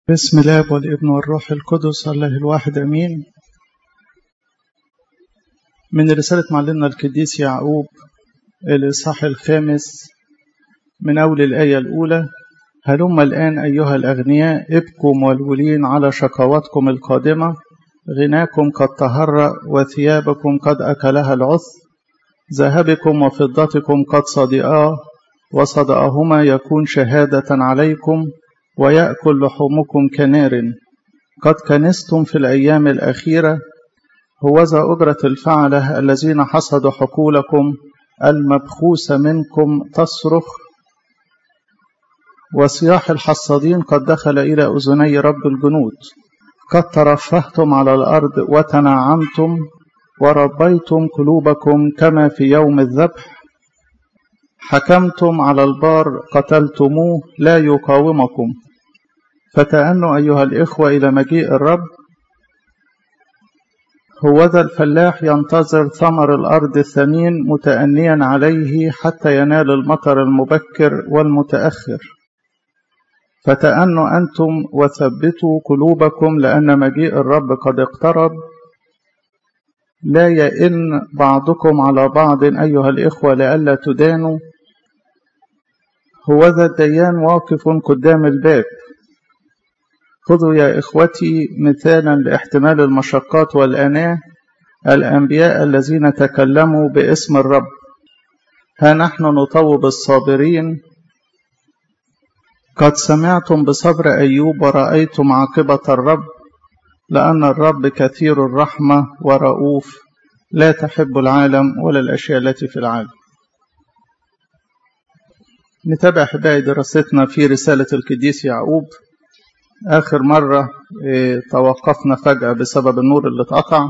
بسم الله والابن والروح القدس الله الواحد امين من رسالة معلمنا القديس يعقوب الإصحاح الخامس من أول الآية الأولى هلم الآن أيها الأغنياء ابكوا مولولين على شقواتكم القادمة غناكم قد تهرأ وثيابكم قد أكلها العث ذهبكم وفضتكم قد صدئا وصدأهما يكون شهادة عليكم ويأكل لحومكم كنار قد كنستم في الأيام الأخيرة هوذا أجرة الفعلة الذين حصدوا حقولكم المبخوس منكم تصرخ وصياح الحصادين قد دخل إلى أذني رب الجنود قد ترفهتم على الأرض وتنعمتم وربيتم قلوبكم كما في يوم الذبح حكمتم على البار قتلتموه لا يقاومكم فتأنوا أيها الإخوة إلى مجيء الرب هوذا الفلاح ينتظر ثمر الأرض الثمين متأنيا عليه حتى ينال المطر المبكر والمتأخر فتأنوا أنتم وثبتوا قلوبكم لأن مجيء الرب قد اقترب لا يئن بعضكم على بعض أيها الإخوة لئلا تدانوا هوذا الديان واقف قدام الباب خذوا يا إخوتي مثالا لاحتمال المشقات والأناة الأنبياء الذين تكلموا باسم الرب ها نحن نطوب الصابرين قد سمعتم بصبر أيوب ورأيتم عاقبة الرب لأن الرب كثير الرحمة ورؤوف لا تحب العالم ولا الأشياء التي في العالم نتابع أحبائي دراستنا في رسالة القديس يعقوب آخر مرة توقفنا فجأة بسبب النور اللي اتقطع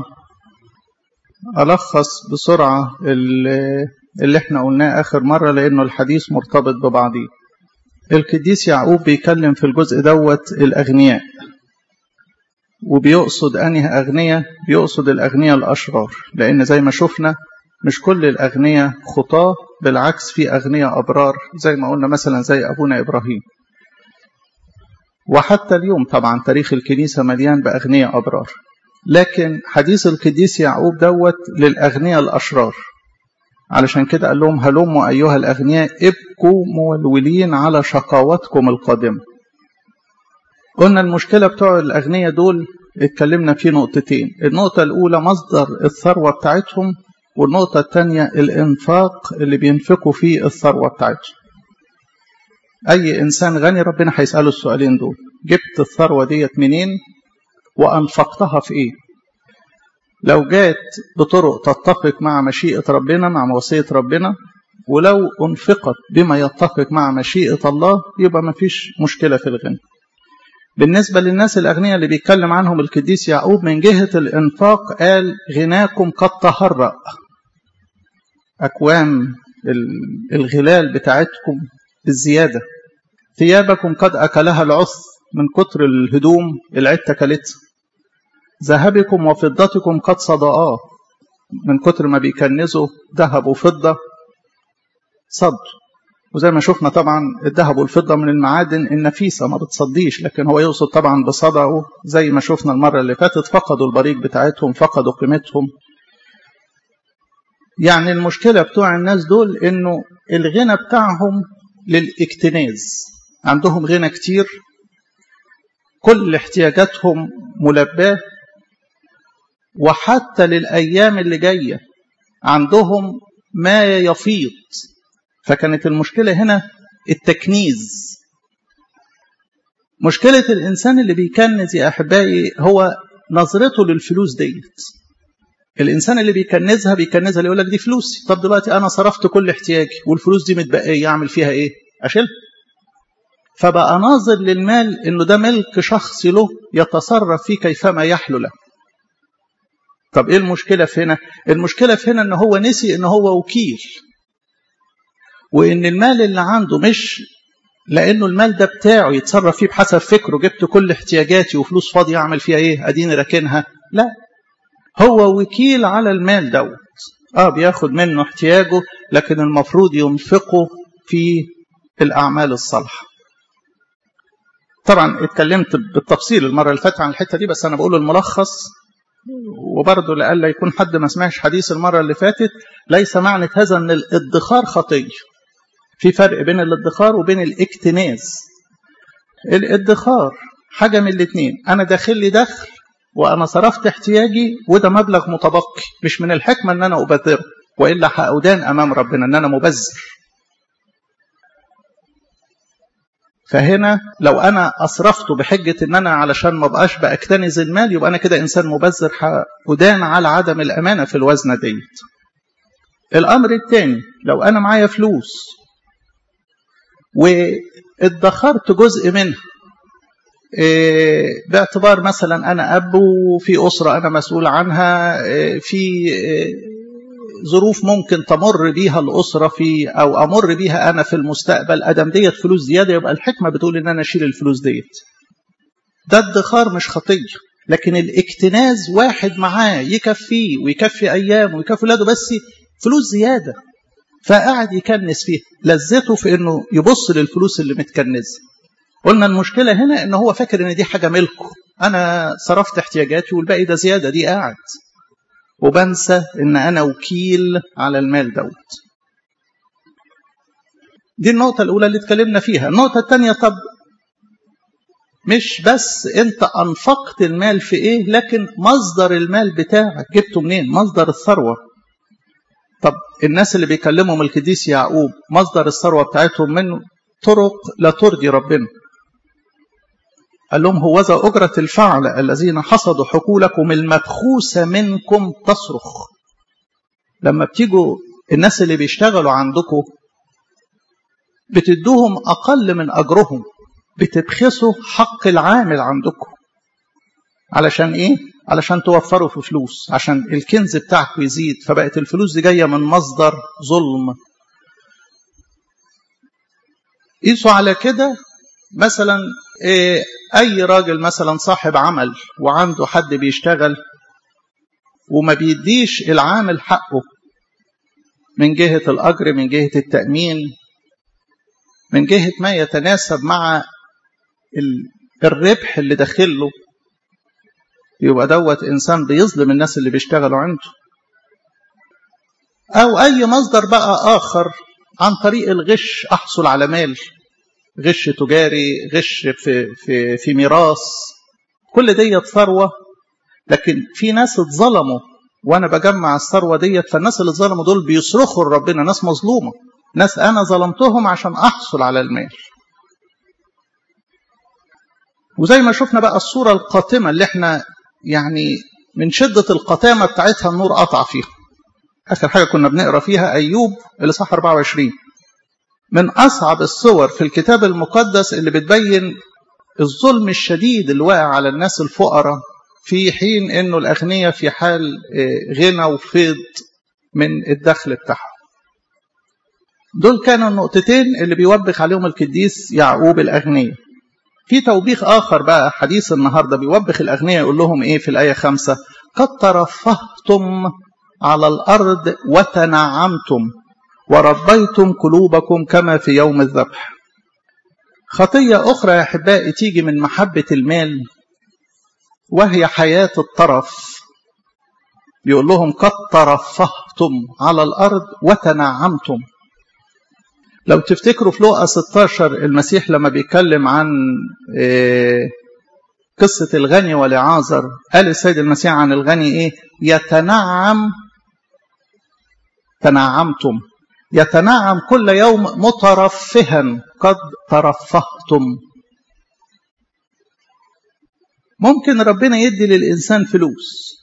ألخص بسرعة اللي احنا قلناه آخر مرة لأنه الحديث مرتبط ببعضيه القديس يعقوب بيكلم في الجزء دوت الأغنياء وبيقصد أنهي أغنياء بيقصد الأغنياء الأشرار لأن زي ما شفنا مش كل الأغنياء خطاة بالعكس في أغنياء أبرار زي ما قلنا مثلا زي أبونا إبراهيم وحتى اليوم طبعا تاريخ الكنيسة مليان بأغنياء أبرار لكن حديث القديس يعقوب دوت للأغنياء الأشرار علشان كده قال لهم هلموا أيها الأغنياء ابكوا مولولين على شقاوتكم القادمة قلنا المشكلة بتوع الأغنياء دول اتكلمنا في نقطتين النقطة الأولى مصدر الثروة بتاعتهم والنقطة الثانية الإنفاق اللي بينفقوا فيه الثروة بتاعتهم أي إنسان غني ربنا هيسأله السؤالين دول جبت الثروة ديت منين وأنفقتها في إيه لو جات بطرق تتفق مع مشيئة ربنا مع وصية ربنا ولو أنفقت بما يتفق مع مشيئة الله يبقى ما فيش مشكلة في الغنى بالنسبة للناس الأغنياء اللي بيتكلم عنهم القديس يعقوب من جهة الإنفاق قال غناكم قد تهرأ أكوام الغلال بتاعتكم بالزيادة ثيابكم قد أكلها العث من كتر الهدوم العدة كلتها ذهبكم وفضتكم قد صدآ من كتر ما بيكنزوا ذهب وفضة صد وزي ما شفنا طبعا الذهب والفضة من المعادن النفيسة ما بتصديش لكن هو يقصد طبعا بصدقه زي ما شفنا المرة اللي فاتت فقدوا البريق بتاعتهم فقدوا قيمتهم يعني المشكلة بتوع الناس دول انه الغنى بتاعهم للاكتناز عندهم غنى كتير كل احتياجاتهم ملباه وحتى للأيام اللي جاية عندهم ما يفيض فكانت المشكلة هنا التكنيز مشكلة الإنسان اللي بيكنز يا أحبائي هو نظرته للفلوس ديت الإنسان اللي بيكنزها بيكنزها اللي يقول لك دي فلوسي طب دلوقتي أنا صرفت كل احتياجي والفلوس دي متبقية أعمل فيها إيه أشيلها فبقى ناظر للمال إنه ده ملك شخصي له يتصرف فيه كيفما يحلو له طب إيه المشكلة في هنا المشكلة في هنا إن هو نسي إن هو وكيل وإن المال اللي عنده مش لأنه المال ده بتاعه يتصرف فيه بحسب فكره جبت كل احتياجاتي وفلوس فاضية أعمل فيها إيه أديني راكنها لا هو وكيل على المال دوت اه بياخد منه احتياجه لكن المفروض ينفقه في الأعمال الصالحة طبعا اتكلمت بالتفصيل المرة اللي فاتت عن الحتة دي بس أنا بقول الملخص وبرضه لألا يكون حد ما سمعش حديث المرة اللي فاتت ليس معنى هذا أن الادخار خطية في فرق بين الادخار وبين الاكتناز الادخار حاجة من الاثنين أنا داخل لي دخل وأنا صرفت احتياجي وده مبلغ متبقي مش من الحكمة أن أنا أبذره وإلا هأدان أمام ربنا أن أنا مبذر فهنا لو أنا أصرفته بحجة أن أنا علشان ما بقاش بأكتنز المال يبقى أنا كده إنسان مبذر هأدان على عدم الأمانة في الوزنة ديت الأمر الثاني لو أنا معايا فلوس وادخرت جزء منها باعتبار مثلا أنا أب وفي أسرة أنا مسؤول عنها في ظروف ممكن تمر بيها الأسرة في أو أمر بيها أنا في المستقبل أدم ديت فلوس زيادة يبقى الحكمة بتقول إن أنا أشيل الفلوس ديت ده ادخار مش خطية لكن الاكتناز واحد معاه يكفيه ويكفي أيام ويكفي ولاده بس فلوس زيادة فقعد يكنس فيها لذته في إنه يبص للفلوس اللي متكنزة قلنا المشكلة هنا إن هو فاكر إن دي حاجة ملكه أنا صرفت احتياجاتي والباقي ده زيادة دي قاعد وبنسى ان انا وكيل على المال دوت دي النقطة الأولى اللي اتكلمنا فيها النقطة الثانية طب مش بس انت انفقت المال في ايه لكن مصدر المال بتاعك جبته منين مصدر الثروة طب الناس اللي بيكلمهم القديس يعقوب مصدر الثروة بتاعتهم من طرق لا ترضي ربنا قال لهم هوذا أجرة الفعل الذين حصدوا حقولكم المبخوسة منكم تصرخ لما بتيجوا الناس اللي بيشتغلوا عندكم بتدوهم أقل من أجرهم بتبخسوا حق العامل عندكم علشان إيه؟ علشان توفروا في فلوس عشان الكنز بتاعكم يزيد فبقت الفلوس دي جاية من مصدر ظلم قيسوا على كده مثلا إيه اي راجل مثلا صاحب عمل وعنده حد بيشتغل وما بيديش العامل حقه من جهة الأجر من جهة التأمين من جهة ما يتناسب مع الربح اللي داخله يبقى دوت إنسان بيظلم الناس اللي بيشتغلوا عنده أو أي مصدر بقى آخر عن طريق الغش أحصل على مال غش تجاري غش في في في ميراث كل ديت ثروه لكن في ناس اتظلموا وانا بجمع الثروه ديت فالناس اللي اتظلموا دول بيصرخوا لربنا ناس مظلومه ناس انا ظلمتهم عشان احصل على المال وزي ما شفنا بقى الصوره القاتمه اللي احنا يعني من شده القتامه بتاعتها النور قطع فيها اخر حاجه كنا بنقرا فيها ايوب اللي صح 24 من أصعب الصور في الكتاب المقدس اللي بتبين الظلم الشديد اللي واقع على الناس الفقراء في حين انه الاغنياء في حال غنى وفيض من الدخل بتاعهم. دول كانوا النقطتين اللي بيوبخ عليهم القديس يعقوب الاغنياء. في توبيخ اخر بقى حديث النهارده بيوبخ الاغنياء يقول لهم ايه في الايه خمسة قد ترفهتم على الارض وتنعمتم وربيتم قلوبكم كما في يوم الذبح خطية أخرى يا أحبائي تيجي من محبة المال وهي حياة الطرف يقول لهم قد ترفهتم على الأرض وتنعمتم لو تفتكروا في لوقا 16 المسيح لما بيتكلم عن قصة الغني والعازر قال السيد المسيح عن الغني إيه يتنعم تنعمتم يتنعم كل يوم مترفها قد ترفهتم ممكن ربنا يدي للإنسان فلوس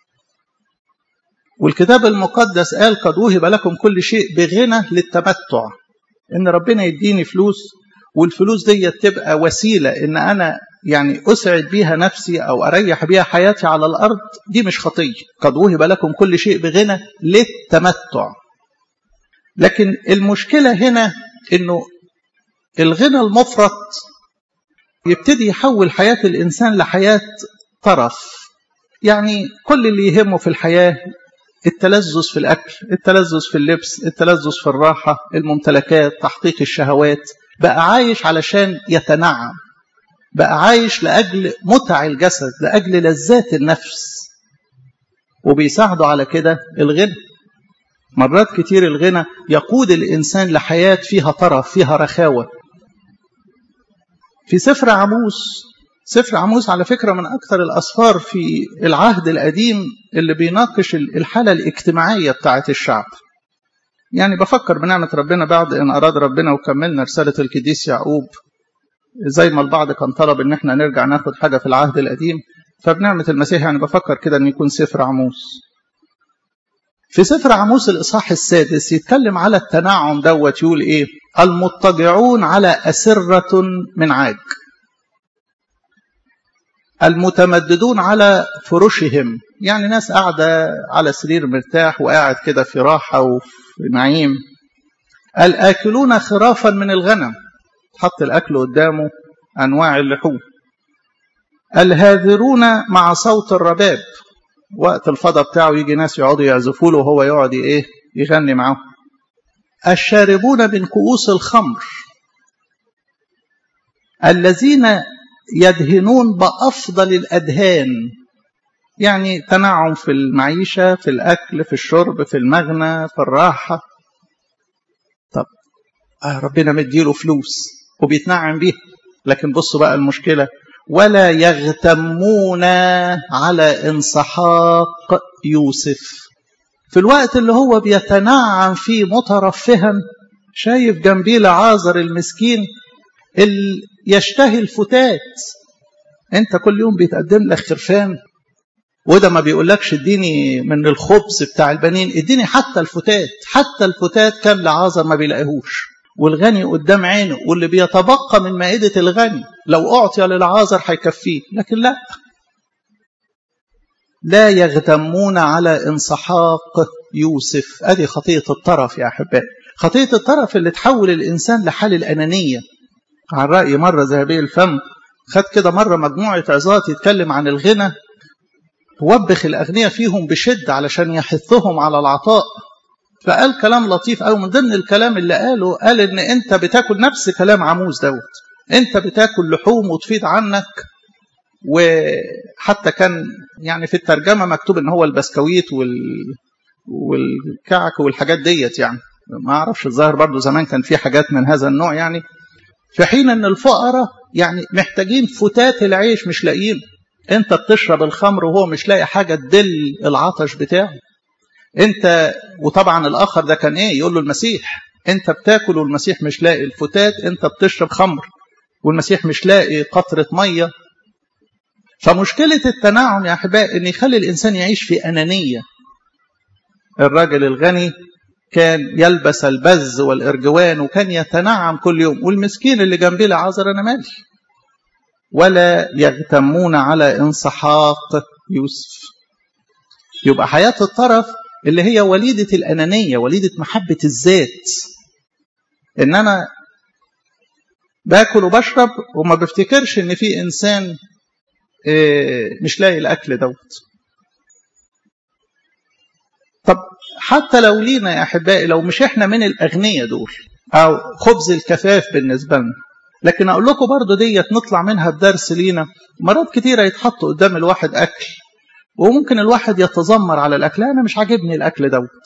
والكتاب المقدس قال قد وهب لكم كل شيء بغنى للتمتع ان ربنا يديني فلوس والفلوس دي تبقى وسيلة ان انا يعني اسعد بيها نفسي او اريح بيها حياتي على الارض دي مش خطية قد وهب لكم كل شيء بغنى للتمتع لكن المشكلة هنا انه الغنى المفرط يبتدي يحول حياة الإنسان لحياة طرف يعني كل اللي يهمه في الحياة التلذذ في الأكل التلذذ في اللبس التلذذ في الراحة الممتلكات تحقيق الشهوات بقى عايش علشان يتنعم بقى عايش لأجل متع الجسد لأجل لذات النفس وبيساعده على كده الغنى مرات كتير الغنى يقود الإنسان لحياة فيها طرف فيها رخاوة في سفر عموس سفر عموس على فكرة من أكثر الأسفار في العهد القديم اللي بيناقش الحالة الاجتماعية بتاعة الشعب يعني بفكر بنعمة ربنا بعد إن أراد ربنا وكملنا رسالة القديس يعقوب زي ما البعض كان طلب إن احنا نرجع ناخد حاجة في العهد القديم فبنعمة المسيح يعني بفكر كده إن يكون سفر عموس في سفر عموس الإصحاح السادس يتكلم على التنعم دوت يقول إيه المضطجعون على أسرة من عاج المتمددون على فرشهم يعني ناس قاعدة على سرير مرتاح وقاعد كده في راحة وفي نعيم الآكلون خرافا من الغنم حط الأكل قدامه أنواع اللحوم الهاذرون مع صوت الرباب وقت الفضا بتاعه يجي ناس يقعدوا يعزفوا له وهو يقعد ايه يغني معاهم الشاربون من كؤوس الخمر الذين يدهنون بأفضل الأدهان يعني تنعم في المعيشة في الأكل في الشرب في المغنى في الراحة طب آه ربنا مديله فلوس وبيتنعم بيها لكن بصوا بقى المشكلة ولا يغتمون على انسحاق يوسف في الوقت اللي هو بيتنعم فيه مترفها شايف جنبيه لعازر المسكين اللي يشتهي الفتات انت كل يوم بيتقدم لك خرفان وده ما بيقولكش اديني من الخبز بتاع البنين اديني حتى الفتات حتى الفتات كان لعازر ما بيلاقيهوش والغني قدام عينه واللي بيتبقى من مائدة الغني لو أعطي للعازر هيكفيه لكن لا لا يغتمون على انسحاق يوسف ادي خطية الطرف يا أحبائي خطية الطرف اللي تحول الإنسان لحال الأنانية عن رأي مرة ذهبي الفم خد كده مرة مجموعة عظات يتكلم عن الغنى وبخ الأغنياء فيهم بشدة علشان يحثهم على العطاء فقال كلام لطيف أو من ضمن الكلام اللي قاله قال إن أنت بتاكل نفس كلام عموس دوت أنت بتاكل لحوم وتفيض عنك وحتى كان يعني في الترجمة مكتوب إن هو البسكويت وال والكعك والحاجات ديت يعني ما أعرفش الظاهر برضو زمان كان في حاجات من هذا النوع يعني في حين ان الفقراء يعني محتاجين فتات العيش مش لاقيين انت بتشرب الخمر وهو مش لاقي حاجه تدل العطش بتاعه انت وطبعا الاخر ده كان ايه يقول له المسيح انت بتاكل والمسيح مش لاقي الفتات انت بتشرب خمر والمسيح مش لاقي قطره ميه فمشكله التنعم يا احبائي ان يخلي الانسان يعيش في انانيه الراجل الغني كان يلبس البز والإرجوان وكان يتنعم كل يوم والمسكين اللي جنبي لعازر أنا مالي ولا يغتمون على انسحاق يوسف يبقى حياة الطرف اللي هي وليدة الأنانية وليدة محبة الذات إن أنا باكل وبشرب وما بفتكرش إن في إنسان مش لاقي الأكل دوت طب حتى لو لينا يا احبائي لو مش احنا من الاغنياء دول او خبز الكفاف بالنسبه لنا لكن اقول لكم برضو ديت نطلع منها بدرس لينا مرات كتيره يتحط قدام الواحد اكل وممكن الواحد يتذمر على الاكل انا مش عاجبني الاكل دوت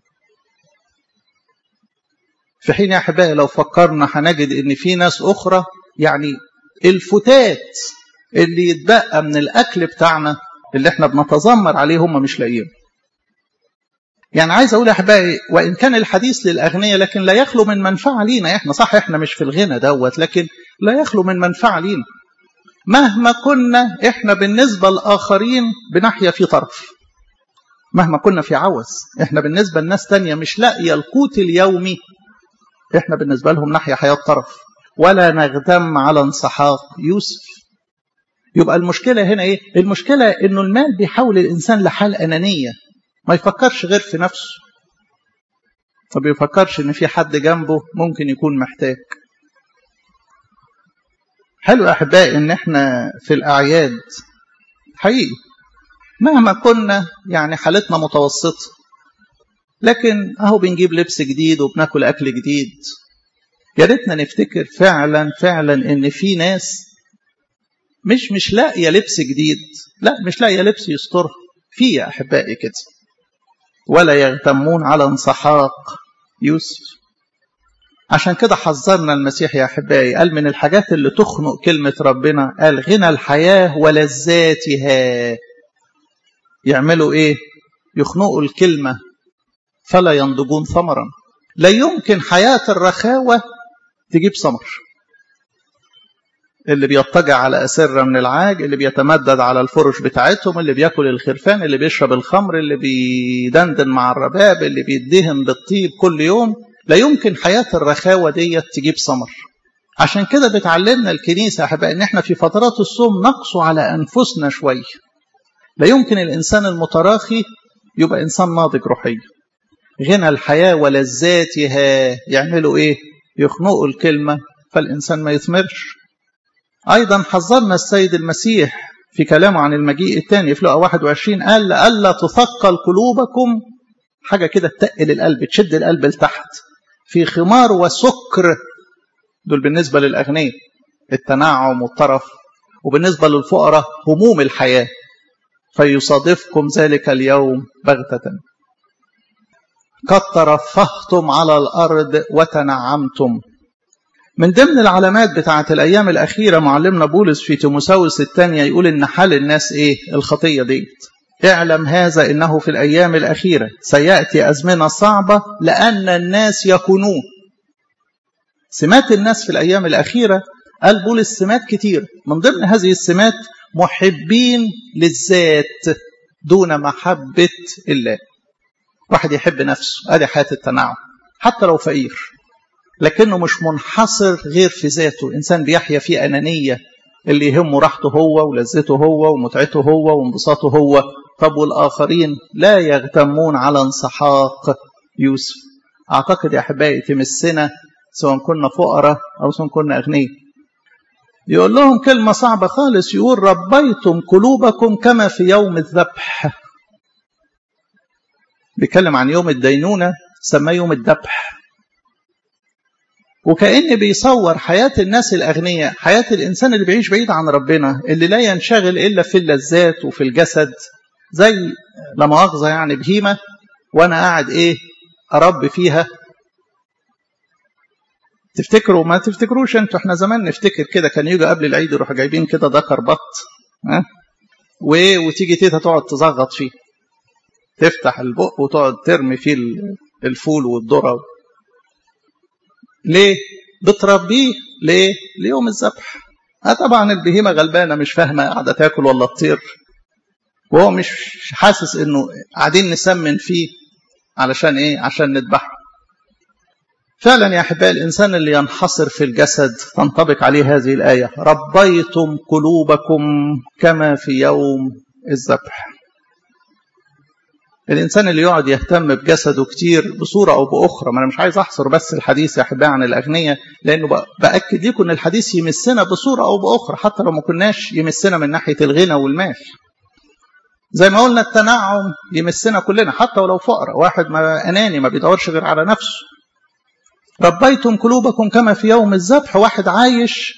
في حين يا احبائي لو فكرنا هنجد ان في ناس اخرى يعني الفتات اللي يتبقى من الاكل بتاعنا اللي احنا بنتذمر عليه هم مش لاقيينه يعني عايز اقول يا احبائي وان كان الحديث للاغنياء لكن لا يخلو من منفعه لينا احنا صح احنا مش في الغنى دوت لكن لا يخلو من منفعه لينا مهما كنا احنا بالنسبه للاخرين بنحيا في طرف مهما كنا في عوز احنا بالنسبه لناس تانية مش لاقيه القوت اليومي احنا بالنسبه لهم نحيا حياه طرف ولا نغتم على انسحاق يوسف يبقى المشكله هنا ايه المشكله انه المال بيحول الانسان لحال انانيه ما يفكرش غير في نفسه ما بيفكرش ان في حد جنبه ممكن يكون محتاج حلو احبائي ان احنا في الاعياد حقيقي مهما كنا يعني حالتنا متوسطه لكن اهو بنجيب لبس جديد وبناكل اكل جديد يا ريتنا نفتكر فعلا فعلا ان في ناس مش مش لاقيه لبس جديد لا مش لاقيه لبس يسترها في يا احبائي كده ولا يغتمون على انسحاق يوسف عشان كده حذرنا المسيح يا احبائي قال من الحاجات اللي تخنق كلمه ربنا قال غنى الحياه ولذاتها يعملوا ايه يخنقوا الكلمه فلا ينضجون ثمرا لا يمكن حياه الرخاوه تجيب ثمر اللي بيضطجع على أسرة من العاج اللي بيتمدد على الفرش بتاعتهم اللي بياكل الخرفان اللي بيشرب الخمر اللي بيدندن مع الرباب اللي بيدهن بالطيب كل يوم لا يمكن حياة الرخاوة ديت تجيب ثمر عشان كده بتعلمنا الكنيسة أحباء إن إحنا في فترات الصوم نقص على أنفسنا شوية لا يمكن الإنسان المتراخي يبقى إنسان ناضج روحيا غنى الحياة ولذاتها يعملوا إيه يخنقوا الكلمة فالإنسان ما يثمرش أيضا حذرنا السيد المسيح في كلامه عن المجيء الثاني في لقا 21 قال لألا تثقل قلوبكم حاجة كده تقل القلب تشد القلب لتحت في خمار وسكر دول بالنسبة للأغنياء التنعم والطرف وبالنسبة للفقراء هموم الحياة فيصادفكم ذلك اليوم بغتة قد ترفهتم على الأرض وتنعمتم من ضمن العلامات بتاعة الأيام الأخيرة معلمنا بولس في تيموساوس الثانية يقول إن حال الناس إيه الخطية ديت اعلم هذا إنه في الأيام الأخيرة سيأتي أزمنة صعبة لأن الناس يكونون سمات الناس في الأيام الأخيرة قال بولس سمات كتير من ضمن هذه السمات محبين للذات دون محبة الله واحد يحب نفسه ادي حياة التنعم حتى لو فقير لكنه مش منحصر غير في ذاته إنسان بيحيا في أنانية اللي يهمه راحته هو ولذته هو ومتعته هو وانبساطه هو طب والآخرين لا يغتمون على انسحاق يوسف أعتقد يا أحبائي تمسنا سواء كنا فقراء أو سواء كنا أغنياء يقول لهم كلمة صعبة خالص يقول ربيتم قلوبكم كما في يوم الذبح بيتكلم عن يوم الدينونة سماه يوم الذبح وكأن بيصور حياة الناس الأغنياء حياة الإنسان اللي بيعيش بعيد عن ربنا اللي لا ينشغل إلا في اللذات وفي الجسد زي لا مؤاخذة يعني بهيمة وأنا قاعد إيه أرب فيها تفتكروا ما تفتكروش انتوا احنا زمان نفتكر كده كان يجي قبل العيد يروحوا جايبين كده ذكر بط ها و... وتيجي تيتا تقعد تزغط فيه تفتح البق وتقعد ترمي فيه الفول والذره ليه؟ بتربيه ليه؟ ليوم الذبح. آه طبعا البهيمه غلبانه مش فاهمه قاعده تاكل ولا تطير. وهو مش حاسس انه قاعدين نسمن فيه علشان ايه؟ عشان نذبحه. فعلا يا احبائي الانسان اللي ينحصر في الجسد تنطبق عليه هذه الايه ربيتم قلوبكم كما في يوم الذبح. الإنسان اللي يقعد يهتم بجسده كتير بصورة أو بأخرى ما أنا مش عايز أحصر بس الحديث يا أحبائي عن الأغنياء لأنه بأكد لكم أن الحديث يمسنا بصورة أو بأخرى حتى لو ما كناش يمسنا من ناحية الغنى والمال زي ما قلنا التنعم يمسنا كلنا حتى ولو فقراء واحد ما أناني ما بيدورش غير على نفسه ربيتم قلوبكم كما في يوم الذبح واحد عايش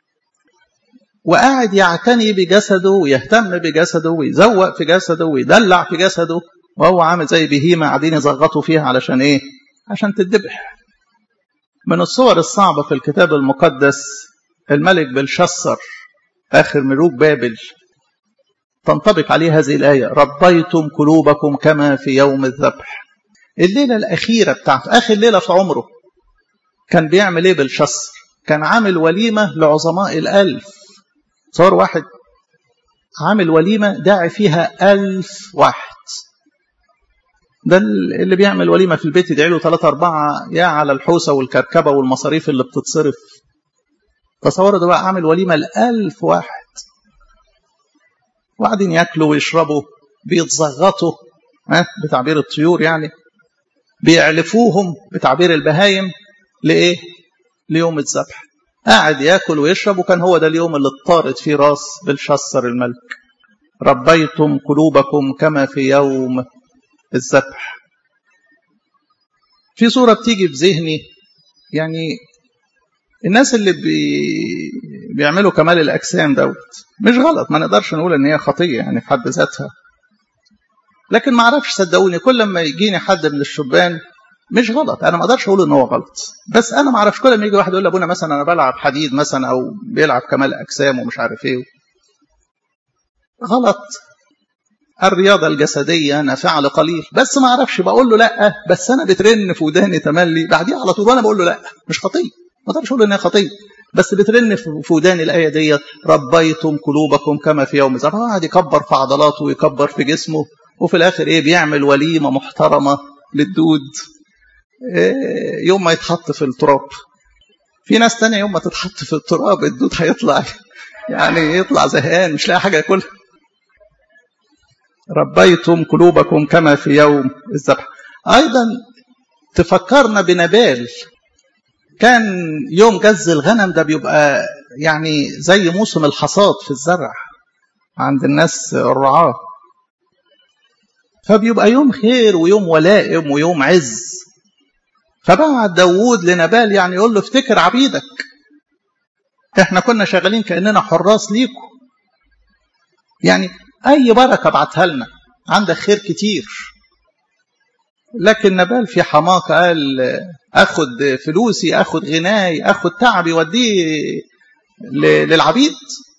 وقاعد يعتني بجسده ويهتم بجسده ويزوق في جسده ويدلع في جسده وهو عامل زي بهيمة قاعدين يزغطوا فيها علشان ايه عشان تدبح من الصور الصعبة في الكتاب المقدس الملك بلشسر آخر ملوك بابل تنطبق عليه هذه الآية ربيتم قلوبكم كما في يوم الذبح الليلة الأخيرة بتاعته آخر ليلة في عمره كان بيعمل ايه بلشسر كان عامل وليمة لعظماء الألف صور واحد عامل وليمة داعي فيها ألف واحد ده اللي بيعمل وليمة في البيت يدعي له ثلاثة أربعة يا على الحوسة والكركبة والمصاريف اللي بتتصرف تصوروا ده بقى عامل وليمة لألف واحد وقاعدين ياكلوا ويشربوا بيتزغطوا ها بتعبير الطيور يعني بيعلفوهم بتعبير البهايم لإيه؟ ليوم الذبح قاعد ياكل ويشرب وكان هو ده اليوم اللي اضطرت فيه راس بلشسر الملك ربيتم قلوبكم كما في يوم الذبح في صورة بتيجي في ذهني يعني الناس اللي بي بيعملوا كمال الأجسام دوت مش غلط ما نقدرش نقول إن هي خطية يعني في حد ذاتها لكن ما اعرفش صدقوني كل لما يجيني حد من الشبان مش غلط انا ما اقدرش اقول ان هو غلط بس انا ما اعرفش كل ما يجي واحد يقول لابونا مثلا انا بلعب حديد مثلا او بيلعب كمال اجسام ومش عارف ايه غلط الرياضه الجسديه نافعه لقليل بس ما اعرفش بقول له لا بس انا بترن في وداني تملي بعديها على طول وانا بقول له لا مش خطيه ما اقدرش اقول ان هي خطيه بس بترن في وداني الايه ديت ربيتم قلوبكم كما في يوم زمان قاعد يكبر في عضلاته ويكبر في جسمه وفي الاخر ايه بيعمل وليمه محترمه للدود إيه يوم ما يتحط في التراب في ناس تانية يوم ما تتحط في التراب الدود هيطلع يعني يطلع زهقان مش لاقي حاجه ياكلها ربيتم قلوبكم كما في يوم الذبح ايضا تفكرنا بنبال كان يوم جز الغنم ده بيبقى يعني زي موسم الحصاد في الزرع عند الناس الرعاه فبيبقى يوم خير ويوم ولائم ويوم عز فبعت داوود لنبال يعني يقول له افتكر عبيدك احنا كنا شغالين كأننا حراس ليكم يعني اي بركة ابعتها لنا عندك خير كتير لكن نبال في حماقة قال اخد فلوسي اخد غناي اخد تعبي وديه للعبيد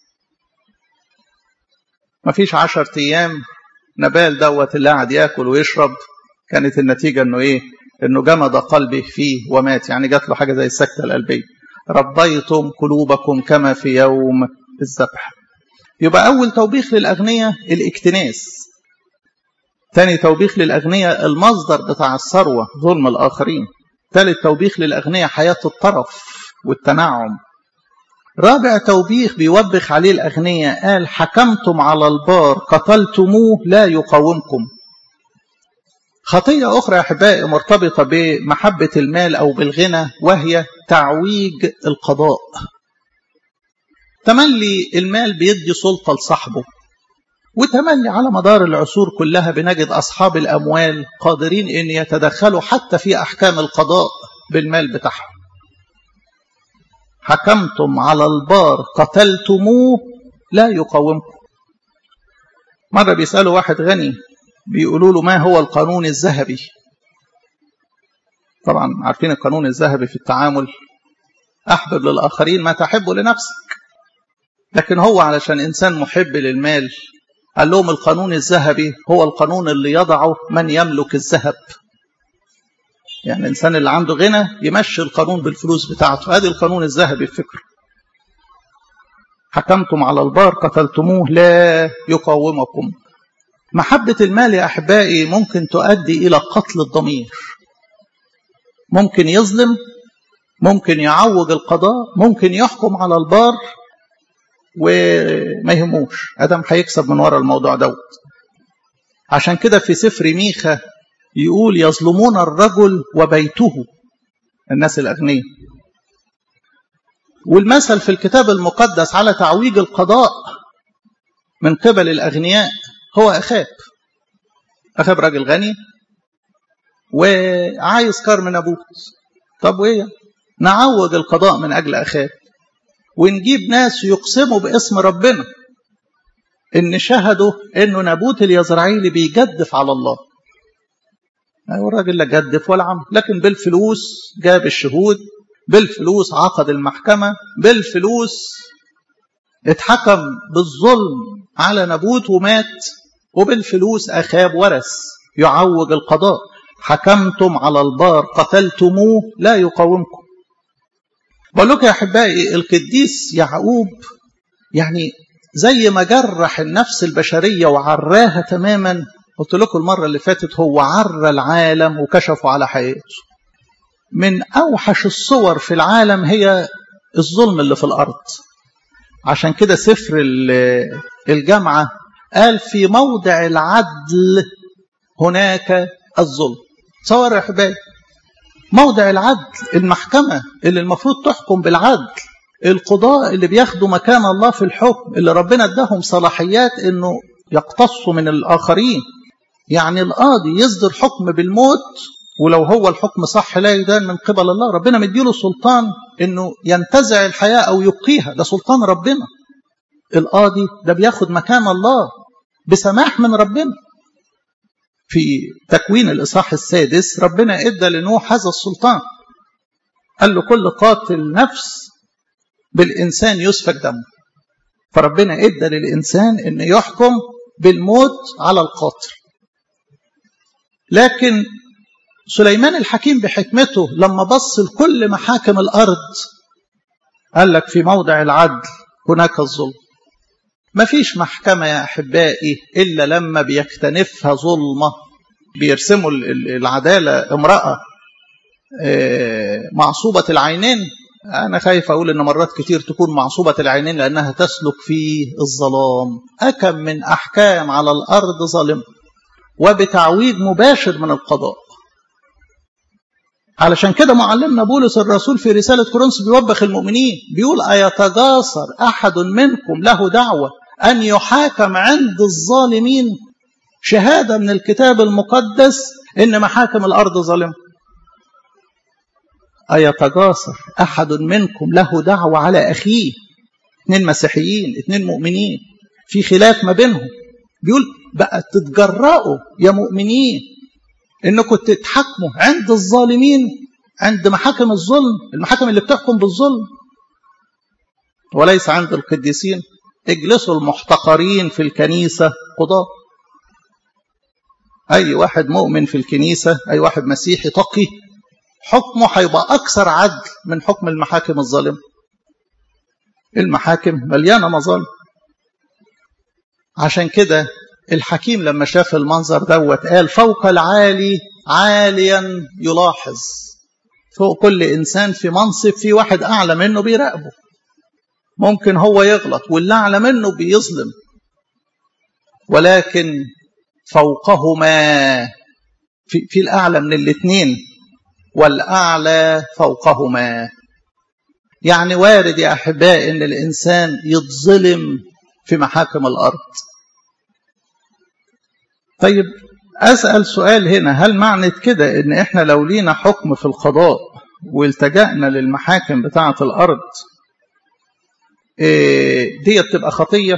مفيش عشر ايام نبال دوت اللي قاعد ياكل ويشرب كانت النتيجة انه ايه انه جمد قلبه فيه ومات يعني جات له حاجة زي السكتة القلبية ربيتم قلوبكم كما في يوم الذبح يبقى أول توبيخ للأغنياء الاكتناس ثاني توبيخ للأغنياء المصدر بتاع الثروة ظلم الآخرين ثالث توبيخ للأغنياء حياة الطرف والتنعم رابع توبيخ بيوبخ عليه الأغنياء قال حكمتم على البار قتلتموه لا يقاومكم خطية أخرى يا أحبائي مرتبطة بمحبة المال أو بالغنى وهي تعويج القضاء تملي المال بيدي سلطة لصاحبه وتملي على مدار العصور كلها بنجد أصحاب الأموال قادرين أن يتدخلوا حتى في أحكام القضاء بالمال بتاعهم حكمتم على البار قتلتموه لا يقاومكم مرة بيسألوا واحد غني بيقولوا له ما هو القانون الذهبي طبعا عارفين القانون الذهبي في التعامل أحبب للآخرين ما تحب لنفسك لكن هو علشان إنسان محب للمال قال لهم القانون الذهبي هو القانون اللي يضعه من يملك الذهب يعني الإنسان اللي عنده غنى يمشي القانون بالفلوس بتاعته هذه القانون الذهبي الفكر حكمتم على البار قتلتموه لا يقاومكم محبة المال يا أحبائي ممكن تؤدي إلى قتل الضمير ممكن يظلم ممكن يعوج القضاء ممكن يحكم على البار وما يهموش ادم هيكسب من ورا الموضوع دوت عشان كده في سفر ميخا يقول يظلمون الرجل وبيته الناس الاغنياء والمثل في الكتاب المقدس على تعويج القضاء من قبل الاغنياء هو اخاب اخاب راجل غني وعايز كار من ابوه طب وايه نعوج القضاء من اجل اخاب ونجيب ناس يقسموا باسم ربنا ان شهدوا انه نابوت اليزرعيلي بيجدف على الله أيوة الراجل لا جدف ولا عمل لكن بالفلوس جاب الشهود بالفلوس عقد المحكمة بالفلوس اتحكم بالظلم على نابوت ومات وبالفلوس أخاب ورث يعوج القضاء حكمتم على البار قتلتموه لا يقاومكم بقول لكم يا احبائي القديس يعقوب يعني زي ما جرح النفس البشريه وعراها تماما قلت لكم المره اللي فاتت هو عرى العالم وكشفوا على حقيقته من اوحش الصور في العالم هي الظلم اللي في الارض عشان كده سفر الجامعه قال في موضع العدل هناك الظلم تصور يا احبائي موضع العدل المحكمة اللي المفروض تحكم بالعدل القضاء اللي بياخدوا مكان الله في الحكم اللي ربنا اداهم صلاحيات انه يقتصوا من الاخرين يعني القاضي يصدر حكم بالموت ولو هو الحكم صح لا يدان من قبل الله ربنا مديله سلطان انه ينتزع الحياة او يبقيها ده سلطان ربنا القاضي ده بياخد مكان الله بسماح من ربنا في تكوين الإصحاح السادس ربنا ادى لنوح هذا السلطان قال له كل قاتل نفس بالإنسان يسفك دمه فربنا ادى للإنسان أن يحكم بالموت على القاتل لكن سليمان الحكيم بحكمته لما بص لكل محاكم الأرض قال لك في موضع العدل هناك الظلم ما فيش محكمة يا أحبائي إلا لما بيكتنفها ظلمة بيرسموا العدالة امرأة معصوبة العينين أنا خايف أقول إن مرات كتير تكون معصوبة العينين لأنها تسلك في الظلام أكم من أحكام على الأرض ظالمة وبتعويض مباشر من القضاء علشان كده معلمنا بولس الرسول في رسالة كورنثوس بيوبخ المؤمنين بيقول أيتجاسر أحد منكم له دعوة أن يحاكم عند الظالمين شهادة من الكتاب المقدس إن محاكم الأرض ظالمة أيتجاسر أحد منكم له دعوة على أخيه اثنين مسيحيين اثنين مؤمنين في خلاف ما بينهم بيقول بقى تتجرأوا يا مؤمنين انكم تتحكموا عند الظالمين عند محاكم الظلم المحاكم اللي بتحكم بالظلم وليس عند القديسين اجلسوا المحتقرين في الكنيسة قضاء أي واحد مؤمن في الكنيسة أي واحد مسيحي تقي حكمه هيبقى أكثر عدل من حكم المحاكم الظالمة المحاكم مليانة مظالم عشان كده الحكيم لما شاف المنظر دوت قال فوق العالي عاليا يلاحظ فوق كل إنسان في منصب في واحد أعلى منه بيراقبه ممكن هو يغلط واللي أعلى منه بيظلم ولكن فوقهما في, في الأعلى من الاثنين والأعلى فوقهما يعني وارد يا أحبائي أن الإنسان يتظلم في محاكم الأرض طيب أسأل سؤال هنا هل معنى كده إن إحنا لو لينا حكم في القضاء والتجأنا للمحاكم بتاعة الأرض إيه دي بتبقى خطية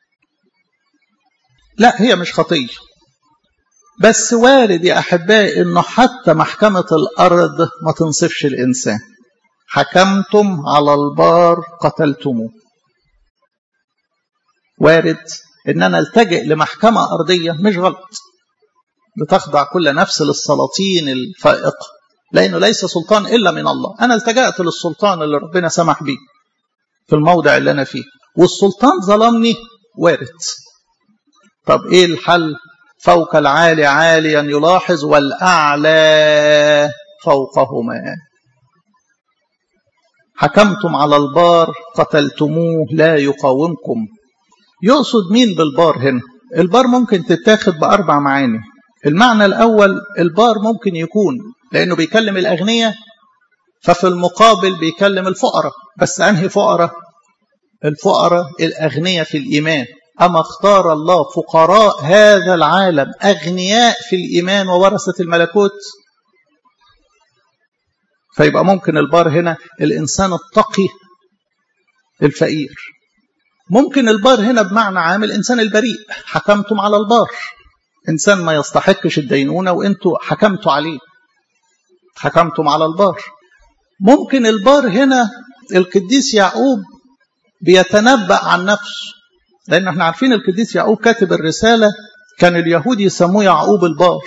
لا هي مش خطية بس وارد يا أحبائي إنه حتى محكمة الأرض ما تنصفش الإنسان حكمتم على البار قتلتموه وارد ان انا التجئ لمحكمه ارضيه مش غلط بتخضع كل نفس للسلاطين الفائقه لانه ليس سلطان الا من الله انا التجأت للسلطان اللي ربنا سمح بيه في الموضع اللي انا فيه والسلطان ظلمني وارد طب ايه الحل فوق العالي عاليا يلاحظ والاعلى فوقهما حكمتم على البار قتلتموه لا يقاومكم يقصد مين بالبار هنا البار ممكن تتاخد بأربع معاني المعنى الأول البار ممكن يكون لأنه بيكلم الأغنياء ففي المقابل بيكلم الفقراء بس أنهي فقراء الفقراء الأغنياء في الإيمان أما اختار الله فقراء هذا العالم أغنياء في الإيمان وورثة الملكوت فيبقى ممكن البار هنا الإنسان التقي الفقير ممكن البار هنا بمعنى عام الإنسان البريء حكمتم على البار إنسان ما يستحقش الدينونة وإنتوا حكمتوا عليه حكمتم على البار ممكن البار هنا القديس يعقوب بيتنبأ عن نفسه لأن احنا عارفين القديس يعقوب كاتب الرسالة كان اليهود يسموه يعقوب البار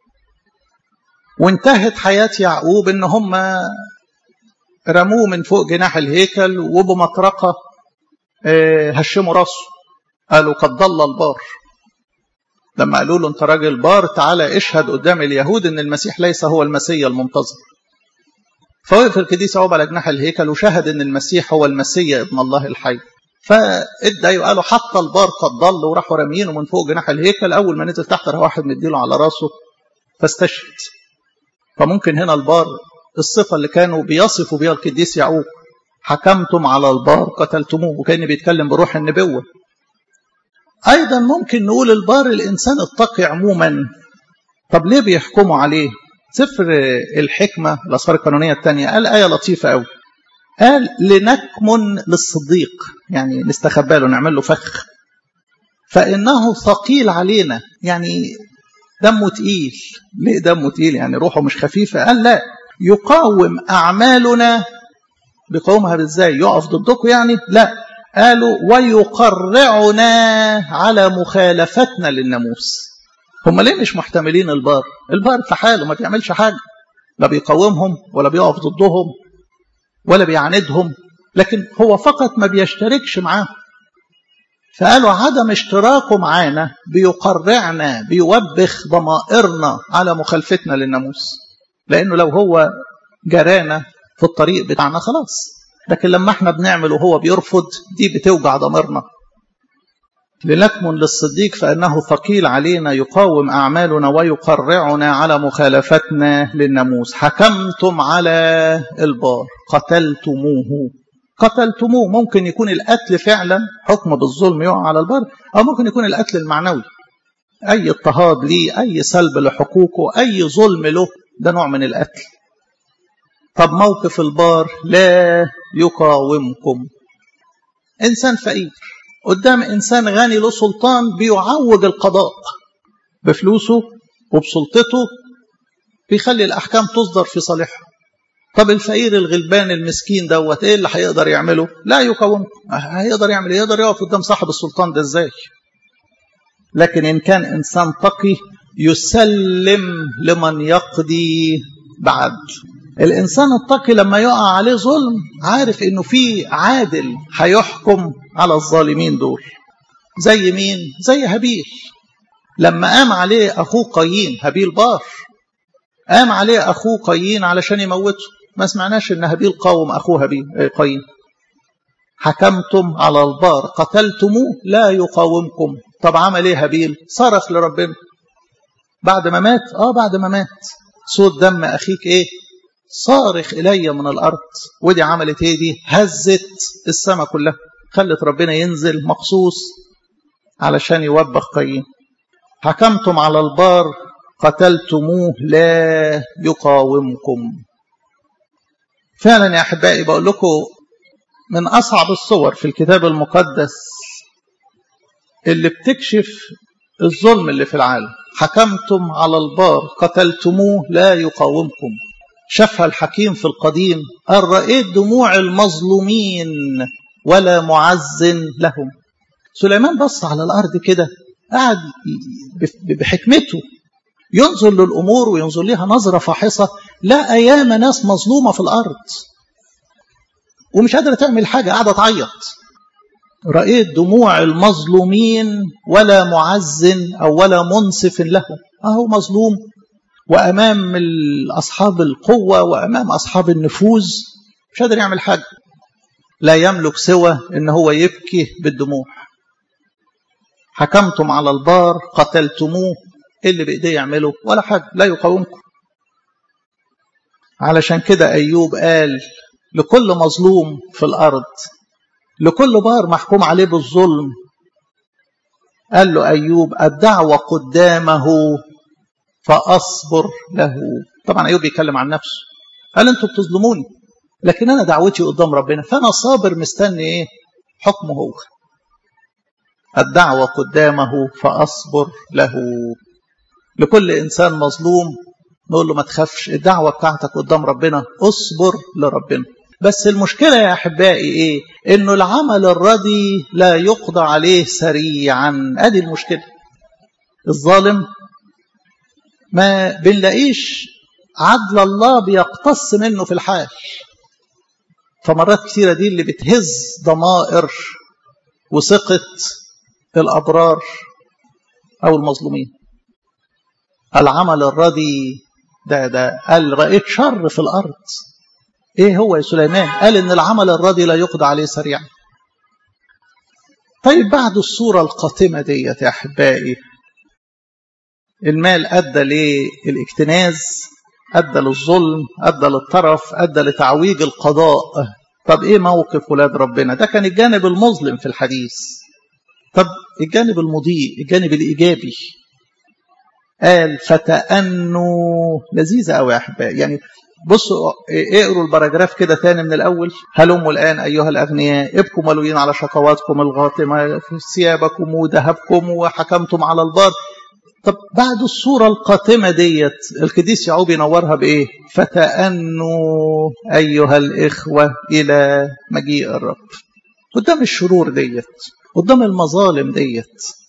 وانتهت حياة يعقوب ان هم رموه من فوق جناح الهيكل وبمطرقة هشموا راسه قالوا قد ضل البار لما قالوا له انت راجل بار تعالى اشهد قدام اليهود ان المسيح ليس هو المسيح المنتظر فوقف القديس يعقوب على جناح الهيكل وشهد ان المسيح هو المسيح ابن الله الحي فادى قالوا حتى البار قد ضل وراحوا راميينه من فوق جناح الهيكل اول ما نزل تحت راح واحد مديله على راسه فاستشهد فممكن هنا البار الصفه اللي كانوا بيصفوا بها القديس يعقوب حكمتم على البار قتلتموه وكان بيتكلم بروح النبوة أيضا ممكن نقول البار الإنسان التقي عموما طب ليه بيحكموا عليه سفر الحكمة الأسفار القانونية الثانية قال آية لطيفة قوي قال لنكمن للصديق يعني نستخبى له نعمل له فخ فإنه ثقيل علينا يعني دمه تقيل ليه دمه تقيل يعني روحه مش خفيفة قال لا يقاوم أعمالنا بيقاومها ازاي يقف ضدكم يعني لا قالوا ويقرعنا على مخالفتنا للناموس هم ليه مش محتملين البار البار في حاله ما بيعملش حاجة لا بيقاومهم ولا بيقف ضدهم ولا بيعاندهم لكن هو فقط ما بيشتركش معاهم فقالوا عدم اشتراكه معانا بيقرعنا بيوبخ ضمائرنا على مخالفتنا للناموس لانه لو هو جرانا في الطريق بتاعنا خلاص لكن لما احنا بنعمل وهو بيرفض دي بتوجع ضميرنا لنكمن للصديق فانه ثقيل علينا يقاوم اعمالنا ويقرعنا على مخالفتنا للناموس حكمتم على البار قتلتموه قتلتموه ممكن يكون القتل فعلا حكم بالظلم يقع على البر او ممكن يكون القتل المعنوي اي اضطهاد ليه اي سلب لحقوقه اي ظلم له ده نوع من القتل طب موقف البار لا يقاومكم انسان فقير قدام انسان غني له سلطان بيعوج القضاء بفلوسه وبسلطته بيخلي الاحكام تصدر في صالحه طب الفقير الغلبان المسكين دوت ايه اللي هيقدر يعمله لا يقاومكم هيقدر يعمل يقدر يقف قدام صاحب السلطان ده ازاي لكن ان كان انسان تقي يسلم لمن يقضي بعدل الانسان التقي لما يقع عليه ظلم عارف انه في عادل هيحكم على الظالمين دول زي مين زي هابيل لما قام عليه اخوه قايين هابيل بار قام عليه اخوه قايين علشان يموته ما سمعناش ان هابيل قاوم اخوه هابيل قايين حكمتم على البار قتلتموه لا يقاومكم طب عمل ايه هابيل صرخ لربنا بعد ما مات اه بعد ما مات صوت دم اخيك ايه صارخ الي من الارض ودي عملت ايه دي هزت السماء كلها خلت ربنا ينزل مخصوص علشان يوبخ قايين حكمتم على البار قتلتموه لا يقاومكم فعلا يا احبائي بقول لكم من اصعب الصور في الكتاب المقدس اللي بتكشف الظلم اللي في العالم حكمتم على البار قتلتموه لا يقاومكم شافها الحكيم في القديم قال رأيت دموع المظلومين ولا معز لهم سليمان بص على الأرض كده قعد بحكمته ينظر للأمور وينظر لها نظرة فاحصة لا أيام ناس مظلومة في الأرض ومش قادرة تعمل حاجة قاعدة تعيط رأيت دموع المظلومين ولا معز أو ولا منصف لهم أهو مظلوم وأمام أصحاب القوة وأمام أصحاب النفوذ مش قادر يعمل حاجة لا يملك سوى إن هو يبكي بالدموع حكمتم على البار قتلتموه إيه اللي بإيديه يعمله ولا حاجة لا يقاومكم علشان كده أيوب قال لكل مظلوم في الأرض لكل بار محكوم عليه بالظلم قال له أيوب الدعوة قدامه فأصبر له طبعا أيوب بيتكلم عن نفسه قال أنتوا بتظلموني لكن أنا دعوتي قدام ربنا فأنا صابر مستني إيه حكمه هو الدعوة قدامه فأصبر له لكل إنسان مظلوم نقول له ما تخافش الدعوة بتاعتك قدام ربنا اصبر لربنا بس المشكلة يا أحبائي إيه إنه العمل الردي لا يقضى عليه سريعا أدي المشكلة الظالم ما بنلاقيش عدل الله بيقتص منه في الحال فمرات كثيرة دي اللي بتهز ضمائر وثقة الأبرار أو المظلومين العمل الردي ده ده قال رأيت شر في الأرض ايه هو يا سليمان قال ان العمل الردي لا يقضى عليه سريعا طيب بعد الصورة القاتمة ديت يا أحبائي المال أدى للاكتناز أدى للظلم أدى للطرف أدى لتعويج القضاء طب إيه موقف ولاد ربنا ده كان الجانب المظلم في الحديث طب الجانب المضيء الجانب الإيجابي قال فتأنوا لذيذة قوي يا أحبائي يعني بصوا اقروا البراجراف كده تاني من الأول هلموا الآن أيها الأغنياء ابكوا ملوين على شقواتكم الغاطمة في ثيابكم وذهبكم وحكمتم على البار طب بعد الصورة القاتمة ديت القديس يعقوب ينورها بإيه فتأنوا أيها الإخوة إلى مجيء الرب قدام الشرور ديت قدام المظالم ديت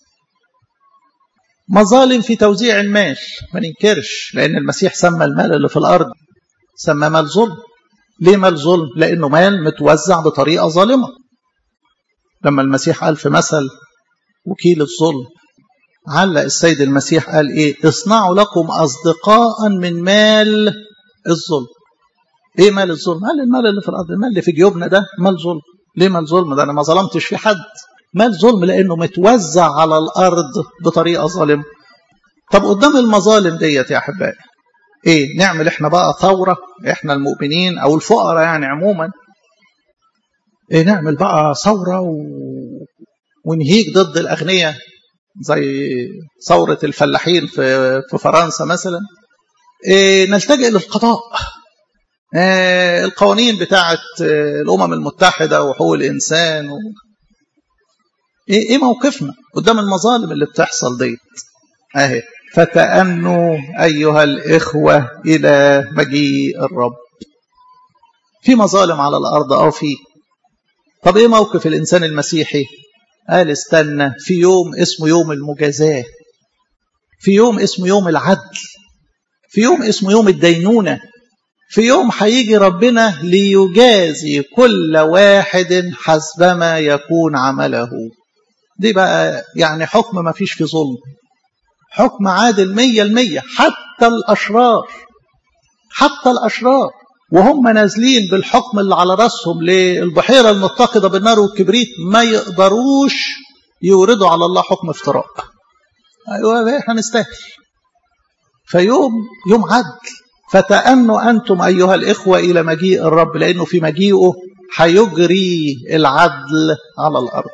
مظالم في توزيع المال ما ننكرش لأن المسيح سمى المال اللي في الأرض سمى مال ظلم ليه مال ظلم لأنه مال متوزع بطريقة ظالمة لما المسيح قال في مثل وكيل الظلم علق السيد المسيح قال ايه اصنعوا لكم اصدقاء من مال الظلم ايه مال الظلم قال المال اللي في الارض المال اللي في جيوبنا ده مال ظلم ليه مال ظلم ده انا ما ظلمتش في حد مال ظلم لانه متوزع على الارض بطريقه ظالمه طب قدام المظالم ديت يا احبائي ايه نعمل احنا بقى ثوره احنا المؤمنين او الفقراء يعني عموما ايه نعمل بقى ثوره و... ونهيج ضد الاغنياء زي ثورة الفلاحين في في فرنسا مثلا إيه نلتجئ للقضاء إيه القوانين بتاعة الأمم المتحدة وحقوق الإنسان و... إيه, إيه موقفنا قدام المظالم اللي بتحصل ديت أهي فتأنوا أيها الإخوة إلى مجيء الرب في مظالم على الأرض أو في طب إيه موقف الإنسان المسيحي قال استنى في يوم اسمه يوم المجازاة في يوم اسمه يوم العدل في يوم اسمه يوم الدينونة في يوم هيجي ربنا ليجازي كل واحد حسبما يكون عمله دي بقى يعني حكم ما فيش في ظلم حكم عادل مية المية حتى الأشرار حتى الأشرار وهم نازلين بالحكم اللي على راسهم للبحيرة المتقدة بالنار والكبريت ما يقدروش يوردوا على الله حكم افتراء أيوة احنا نستاهل فيوم يوم عدل فتأنوا أنتم أيها الإخوة إلى مجيء الرب لأنه في مجيئه هيجري العدل على الأرض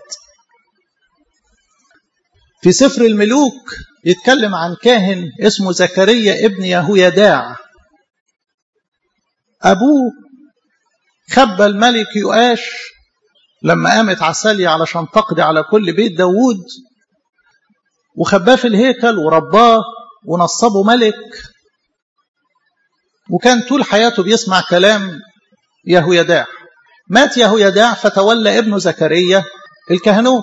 في سفر الملوك يتكلم عن كاهن اسمه زكريا ابن يهويداع أبوه خبى الملك يؤاش لما قامت عسالية علشان تقضي على كل بيت داوود وخباه في الهيكل ورباه ونصبه ملك وكان طول حياته بيسمع كلام يهويداع مات يهويداع فتولى ابنه زكريا الكهنوت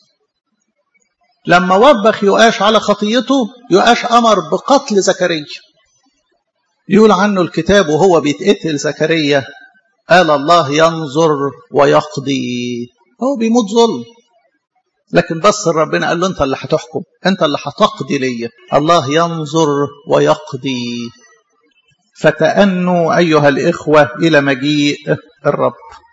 لما وبخ يؤاش على خطيته يؤاش أمر بقتل زكريا يقول عنه الكتاب وهو بيتقتل زكريا قال الله ينظر ويقضي هو بيموت ظلم لكن بس ربنا قال له انت اللي هتحكم انت اللي هتقضي ليا الله ينظر ويقضي فتأنوا أيها الإخوة إلى مجيء الرب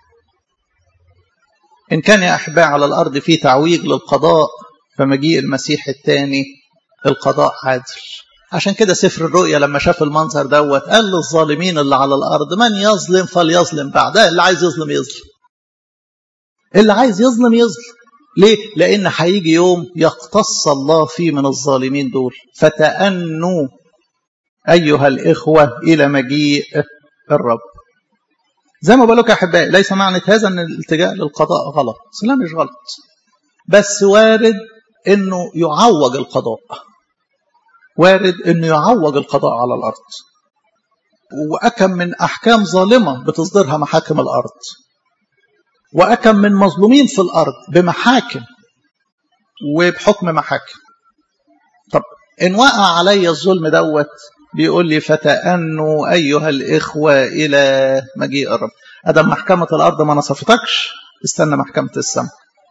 إن كان يا أحباء على الأرض في تعويج للقضاء فمجيء المسيح الثاني القضاء عادل عشان كده سفر الرؤيا لما شاف المنظر دوت قال للظالمين اللي على الارض من يظلم فليظلم بعد اللي عايز يظلم يظلم اللي عايز يظلم يظلم ليه لان هيجي يوم يقتص الله فيه من الظالمين دول فتأنوا ايها الاخوه الى مجيء الرب زي ما بقول لك يا احبائي ليس معنى هذا ان الالتجاء للقضاء غلط لا مش غلط بس وارد انه يعوج القضاء وارد انه يعوج القضاء على الارض واكم من احكام ظالمه بتصدرها محاكم الارض واكم من مظلومين في الارض بمحاكم وبحكم محاكم طب ان وقع علي الظلم دوت بيقول لي فتأنوا ايها الاخوه الى مجيء الرب ادم محكمه الارض ما نصفتكش استنى محكمه السماء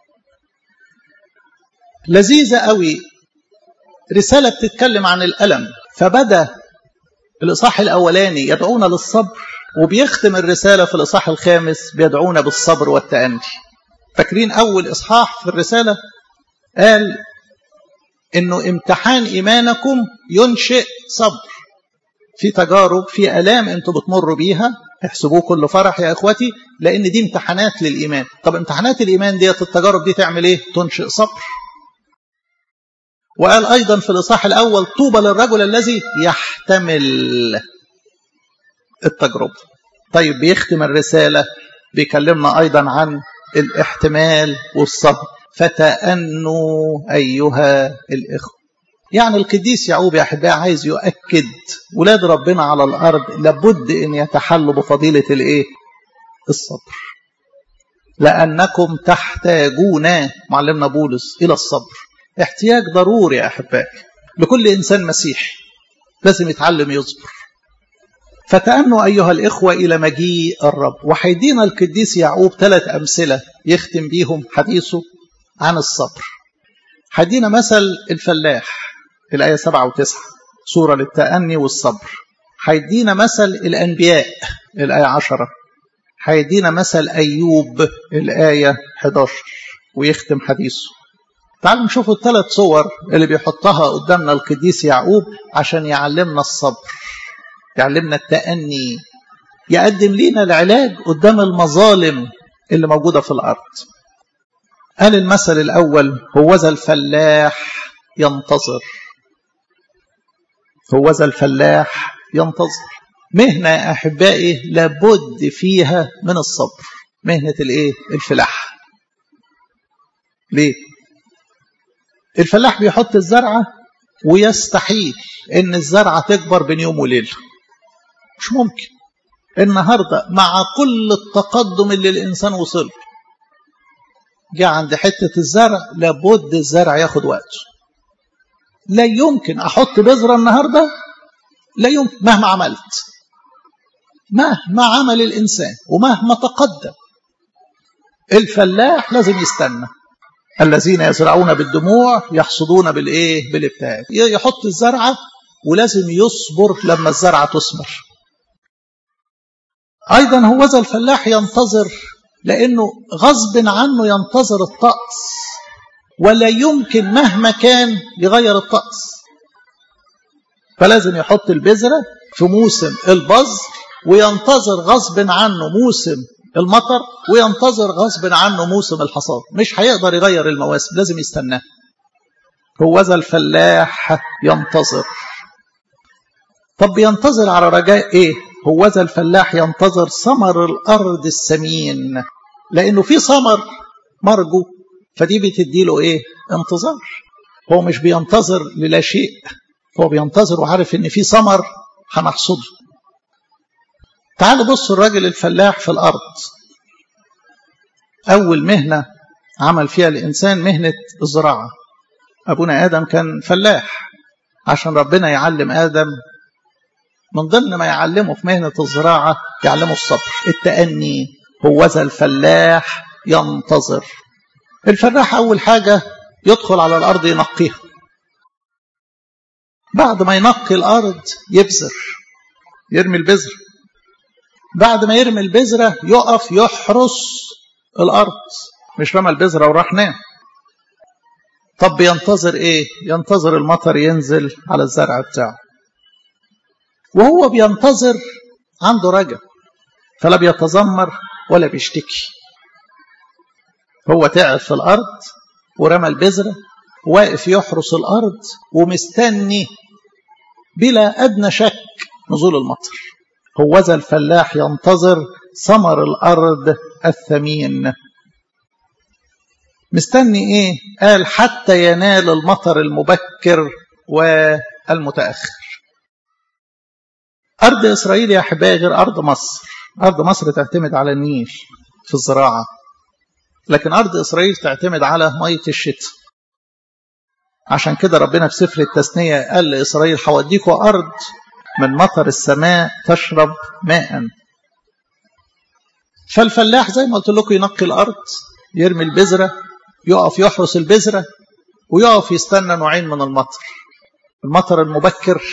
لذيذه قوي رسالة بتتكلم عن الألم فبدأ الإصحاح الأولاني يدعونا للصبر وبيختم الرسالة في الإصحاح الخامس بيدعونا بالصبر والتأني فاكرين أول إصحاح في الرسالة قال إنه امتحان إيمانكم ينشئ صبر في تجارب في آلام أنتوا بتمروا بيها احسبوه كل فرح يا إخوتي لأن دي امتحانات للإيمان طب امتحانات الإيمان ديت التجارب دي تعمل إيه؟ تنشئ صبر وقال أيضا في الإصحاح الأول طوبى للرجل الذي يحتمل التجربة طيب بيختم الرسالة بيكلمنا أيضا عن الاحتمال والصبر فتأنوا أيها الإخوة يعني القديس يعقوب يا أحبائي عايز يؤكد ولاد ربنا على الأرض لابد أن يتحلوا بفضيلة الإيه؟ الصبر لأنكم تحتاجون معلمنا بولس إلى الصبر احتياج ضروري يا أحبائي لكل إنسان مسيحي لازم يتعلم يصبر فتأنوا أيها الإخوة إلى مجيء الرب وحيدينا القديس يعقوب ثلاث أمثلة يختم بيهم حديثه عن الصبر حدينا مثل الفلاح الآية 7 و9 صورة للتأني والصبر حيدينا مثل الأنبياء الآية 10 حيدينا مثل أيوب الآية 11 ويختم حديثه تعالوا نشوف الثلاث صور اللي بيحطها قدامنا القديس يعقوب عشان يعلمنا الصبر يعلمنا التأني يقدم لنا العلاج قدام المظالم اللي موجودة في الأرض قال المثل الأول هوذا الفلاح ينتظر هوذا الفلاح ينتظر مهنة أحبائي لابد فيها من الصبر مهنة الإيه؟ الفلاح ليه؟ الفلاح بيحط الزرعة ويستحيل إن الزرعة تكبر بين يوم وليلة مش ممكن النهاردة مع كل التقدم اللي الإنسان وصل جاء عند حتة الزرع لابد الزرع ياخد وقته لا يمكن أحط بذرة النهاردة لا يمكن مهما عملت مهما عمل الإنسان ومهما تقدم الفلاح لازم يستنى الذين يزرعون بالدموع يحصدون بالايه بالابتهاج يحط الزرعه ولازم يصبر لما الزرعه تثمر ايضا هوذا الفلاح ينتظر لانه غصب عنه ينتظر الطقس ولا يمكن مهما كان يغير الطقس فلازم يحط البذره في موسم البذر وينتظر غصب عنه موسم المطر وينتظر غصب عنه موسم الحصاد مش هيقدر يغير المواسم لازم يستناه هوذا الفلاح ينتظر طب ينتظر على رجاء ايه هوذا الفلاح ينتظر ثمر الارض السمين لانه في ثمر مرجو فدي بتدي له ايه انتظار هو مش بينتظر للا شيء هو بينتظر وعارف ان في ثمر هنحصده تعالوا بصوا الراجل الفلاح في الأرض أول مهنة عمل فيها الإنسان مهنة الزراعة أبونا آدم كان فلاح عشان ربنا يعلم آدم من ضمن ما يعلمه في مهنة الزراعة يعلمه الصبر التأني هوذا الفلاح ينتظر الفلاح أول حاجة يدخل على الأرض ينقيها بعد ما ينقي الأرض يبذر يرمي البذر بعد ما يرمي البذرة يقف يحرس الأرض مش رمى البذرة وراح نام طب ينتظر ايه ينتظر المطر ينزل على الزرع بتاعه وهو بينتظر عنده رجا فلا بيتذمر ولا بيشتكي هو تعب في الأرض ورمى البذرة واقف يحرس الأرض ومستني بلا أدنى شك نزول المطر هوذا الفلاح ينتظر ثمر الأرض الثمين مستني ايه قال حتى ينال المطر المبكر والمتأخر أرض إسرائيل يا أحبائي غير أرض مصر أرض مصر تعتمد على النيل في الزراعة لكن أرض إسرائيل تعتمد على مية الشتاء عشان كده ربنا في سفر التثنية قال لإسرائيل حوديكوا أرض من مطر السماء تشرب ماء فالفلاح زي ما قلت لكم ينقي الأرض يرمي البذرة يقف يحرس البذرة ويقف يستنى نوعين من المطر المطر المبكر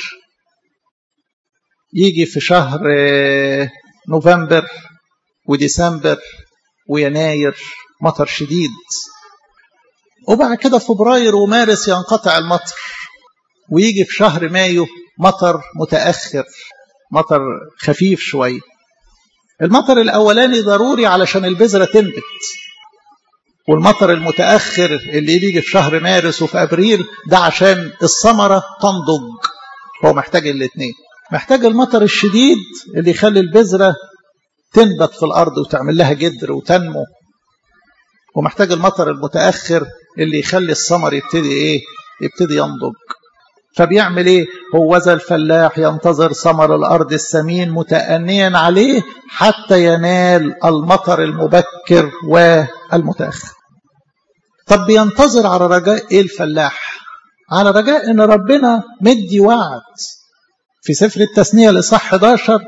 يجي في شهر نوفمبر وديسمبر ويناير مطر شديد وبعد كده فبراير ومارس ينقطع المطر ويجي في شهر مايو مطر متأخر مطر خفيف شوية المطر الأولاني ضروري علشان البذرة تنبت والمطر المتأخر اللي بيجي في شهر مارس وفي أبريل ده عشان الثمرة تنضج هو محتاج الاثنين محتاج المطر الشديد اللي يخلي البذرة تنبت في الأرض وتعمل لها جدر وتنمو ومحتاج المطر المتأخر اللي يخلي الثمر يبتدي إيه يبتدي ينضج فبيعمل ايه هو ذا الفلاح ينتظر ثمر الارض السمين متأنيا عليه حتى ينال المطر المبكر والمتأخر طب بينتظر على رجاء ايه الفلاح على رجاء ان ربنا مدي وعد في سفر التثنية لصح 11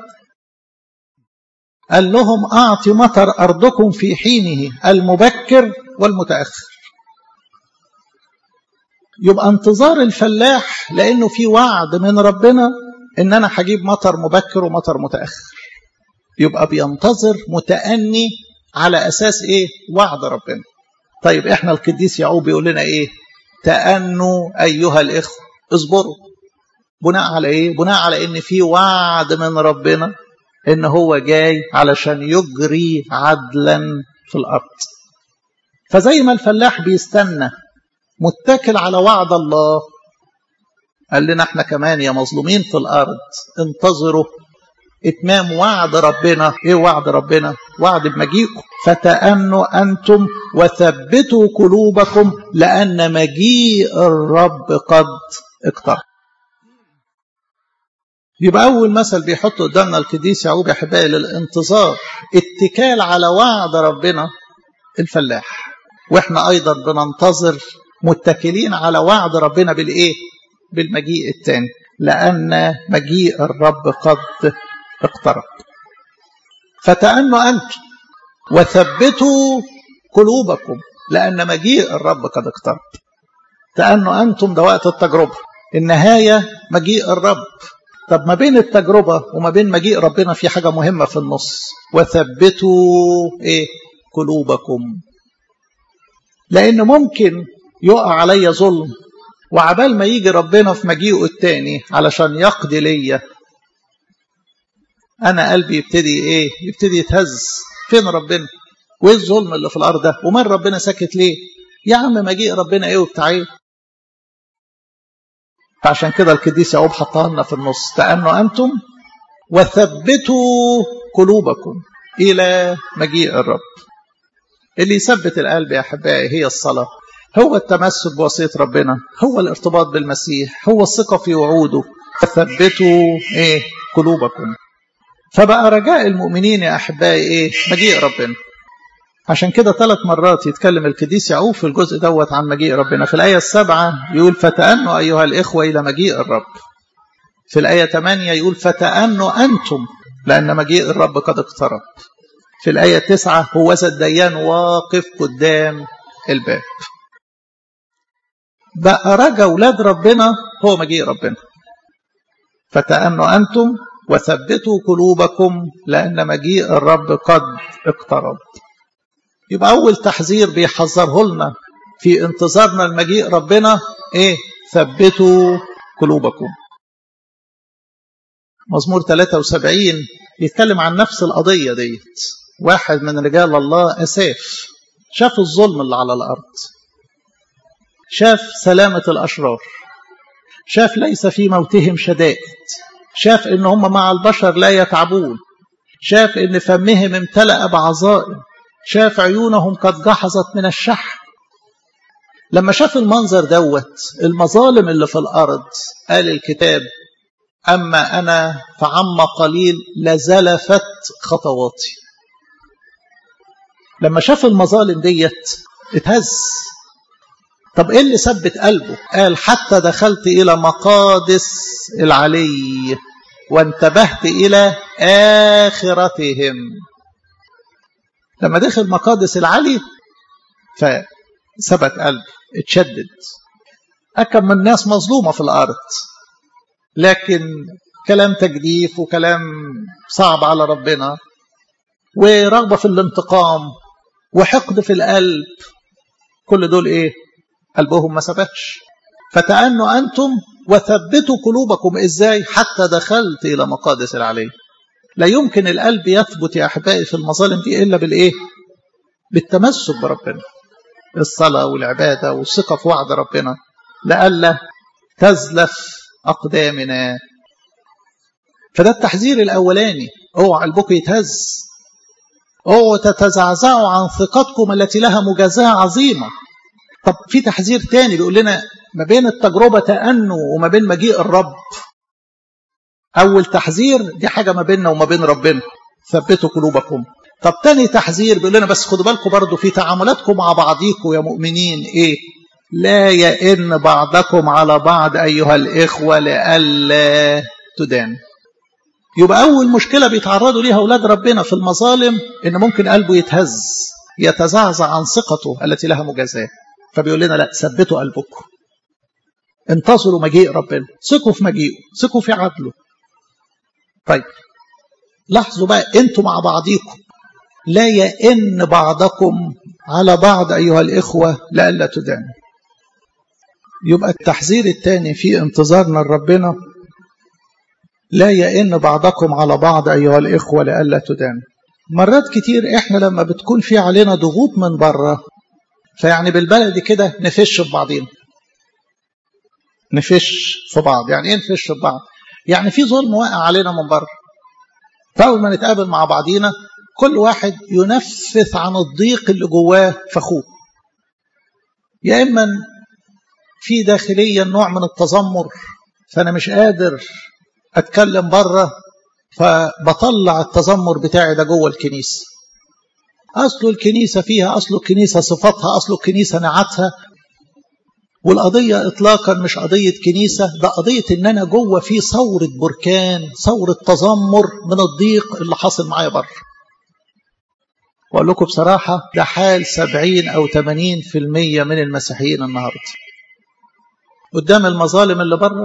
قال لهم اعطي مطر ارضكم في حينه المبكر والمتأخر يبقى انتظار الفلاح لانه في وعد من ربنا ان انا هجيب مطر مبكر ومطر متاخر يبقى بينتظر متاني على اساس ايه وعد ربنا طيب احنا القديس يعقوب بيقول لنا ايه تأنوا ايها الاخوه اصبروا بناء على ايه بناء على ان في وعد من ربنا ان هو جاي علشان يجري عدلا في الارض فزي ما الفلاح بيستنى متكل على وعد الله قال لنا احنا كمان يا مظلومين في الارض انتظروا اتمام وعد ربنا ايه وعد ربنا وعد بمجيئكم فتأنوا انتم وثبتوا قلوبكم لان مجيء الرب قد اقترب يبقى اول مثل بيحط قدامنا القديس يعقوب يا احبائي للانتظار اتكال على وعد ربنا الفلاح واحنا ايضا بننتظر متكلين على وعد ربنا بالايه بالمجيء الثاني لان مجيء الرب قد اقترب فتأنوا انتم وثبتوا قلوبكم لان مجيء الرب قد اقترب تأنوا انتم ده وقت التجربه النهايه مجيء الرب طب ما بين التجربه وما بين مجيء ربنا في حاجه مهمه في النص وثبتوا ايه قلوبكم لان ممكن يقع عليا ظلم وعبال ما يجي ربنا في مجيئه التاني علشان يقضي ليا انا قلبي يبتدي ايه يبتدي يتهز فين ربنا وايه الظلم اللي في الارض ده ومن ربنا ساكت ليه يا عم مجيء ربنا ايه وبتاع ايه فعشان كده القديس يعقوب حطها لنا في النص تأنوا انتم وثبتوا قلوبكم الى مجيء الرب اللي يثبت القلب يا احبائي هي الصلاه هو التمسك بوصية ربنا هو الارتباط بالمسيح هو الثقة في وعوده فثبتوا ايه قلوبكم فبقى رجاء المؤمنين يا أحبائي ايه مجيء ربنا عشان كده ثلاث مرات يتكلم القديس يعقوب في الجزء دوت عن مجيء ربنا في الآية السابعة يقول فتأنوا أيها الإخوة إلى مجيء الرب في الآية 8 يقول فتأنوا أنتم لأن مجيء الرب قد اقترب في الآية 9 هو ذا الديان واقف قدام الباب بقى رجا ولاد ربنا هو مجيء ربنا فتأنوا أنتم وثبتوا قلوبكم لأن مجيء الرب قد اقترب يبقى أول تحذير بيحذره لنا في انتظارنا المجيء ربنا إيه ثبتوا قلوبكم مزمور 73 يتكلم عن نفس القضية ديت واحد من رجال الله أساف شاف الظلم اللي على الأرض شاف سلامة الأشرار شاف ليس في موتهم شدائد شاف إن هم مع البشر لا يتعبون شاف إن فمهم امتلأ بعظائم شاف عيونهم قد جحظت من الشح لما شاف المنظر دوت المظالم اللي في الأرض قال الكتاب أما أنا فعم قليل لزلفت خطواتي لما شاف المظالم ديت اتهز طب ايه اللي ثبت قلبه قال حتى دخلت الى مقادس العلي وانتبهت الى اخرتهم لما دخل مقادس العلي فثبت قلبه اتشدد أكم من الناس مظلومة في الأرض لكن كلام تجديف وكلام صعب على ربنا ورغبة في الانتقام وحقد في القلب كل دول ايه قلبهم ما ثبتش فتأنوا أنتم وثبتوا قلوبكم إزاي حتى دخلت إلى مقادس العلي لا يمكن القلب يثبت يا أحبائي في المظالم دي إلا بالإيه بالتمسك بربنا الصلاة والعبادة والثقة في وعد ربنا لئلا تزلف أقدامنا فده التحذير الأولاني اوعى قلبكم يتهز اوعوا تتزعزعوا عن ثقتكم التي لها مجازاة عظيمة طب في تحذير تاني بيقول لنا ما بين التجربة تأنوا وما بين مجيء الرب أول تحذير دي حاجة ما بيننا وما بين ربنا ثبتوا قلوبكم طب تاني تحذير بيقول لنا بس خدوا بالكم برضو في تعاملاتكم مع بعضيكم يا مؤمنين ايه لا يئن بعضكم على بعض أيها الإخوة لئلا تدان يبقى أول مشكلة بيتعرضوا ليها أولاد ربنا في المظالم إن ممكن قلبه يتهز يتزعزع عن ثقته التي لها مجازاة فبيقول لنا لا ثبتوا قلبكم انتظروا مجيء ربنا ثقوا في مجيئه ثقوا في عدله طيب لاحظوا بقى انتوا مع بعضيكم لا يئن بعضكم على بعض أيها الإخوة لئلا تدانوا يبقى التحذير الثاني في انتظارنا لربنا لا يئن بعضكم على بعض أيها الإخوة لئلا تدانوا مرات كتير إحنا لما بتكون في علينا ضغوط من بره فيعني بالبلد كده نفش في بعضينا نفش في بعض يعني ايه نفش في بعض يعني في ظلم واقع علينا من بره فاول ما نتقابل مع بعضينا كل واحد ينفث عن الضيق اللي جواه في اخوه يا اما في داخليا نوع من التذمر فانا مش قادر اتكلم بره فبطلع التذمر بتاعي ده جوه الكنيسه اصل الكنيسه فيها اصل الكنيسه صفاتها اصل الكنيسه نعتها والقضية إطلاقا مش قضية كنيسة ده قضية إن أنا جوه في ثورة بركان ثورة تذمر من الضيق اللي حاصل معايا بره وأقول لكم بصراحة ده حال 70 أو 80% من المسيحيين النهاردة قدام المظالم اللي بره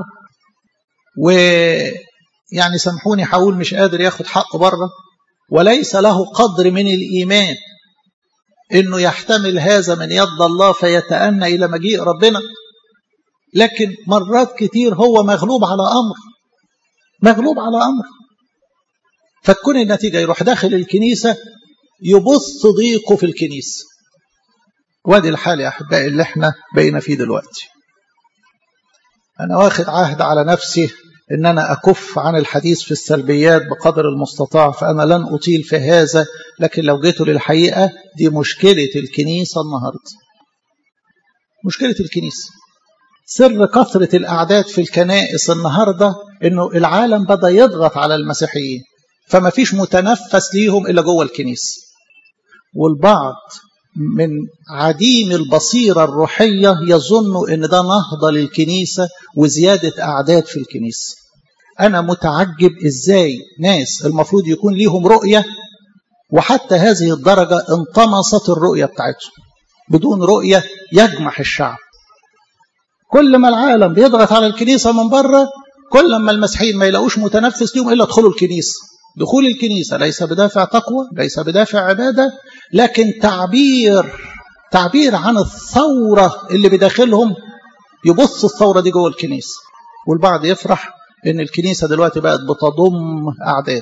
ويعني سامحوني هقول مش قادر ياخد حقه بره وليس له قدر من الإيمان انه يحتمل هذا من يد الله فيتأنى الى مجيء ربنا لكن مرات كتير هو مغلوب على امر مغلوب على امر فتكون النتيجه يروح داخل الكنيسه يبث ضيقه في الكنيسه وادي الحال يا احبائي اللي احنا بقينا فيه دلوقتي انا واخد عهد على نفسي ان انا اكف عن الحديث في السلبيات بقدر المستطاع فانا لن اطيل في هذا لكن لو جيتوا للحقيقه دي مشكله الكنيسه النهارده مشكله الكنيسه سر كثره الاعداد في الكنائس النهارده انه العالم بدا يضغط على المسيحيين فما فيش متنفس ليهم الا جوه الكنيسه والبعض من عديم البصيرة الروحية يظن ان ده نهضة للكنيسة وزيادة اعداد في الكنيسة انا متعجب ازاي ناس المفروض يكون ليهم رؤية وحتى هذه الدرجة انطمست الرؤية بتاعتهم بدون رؤية يجمح الشعب كل ما العالم بيضغط على الكنيسة من بره كل ما المسيحيين ما يلاقوش متنفس ليهم الا ادخلوا الكنيسة دخول الكنيسة ليس بدافع تقوى ليس بدافع عبادة لكن تعبير تعبير عن الثورة اللي بداخلهم يبص الثورة دي جوه الكنيسة والبعض يفرح ان الكنيسة دلوقتي بقت بتضم أعداد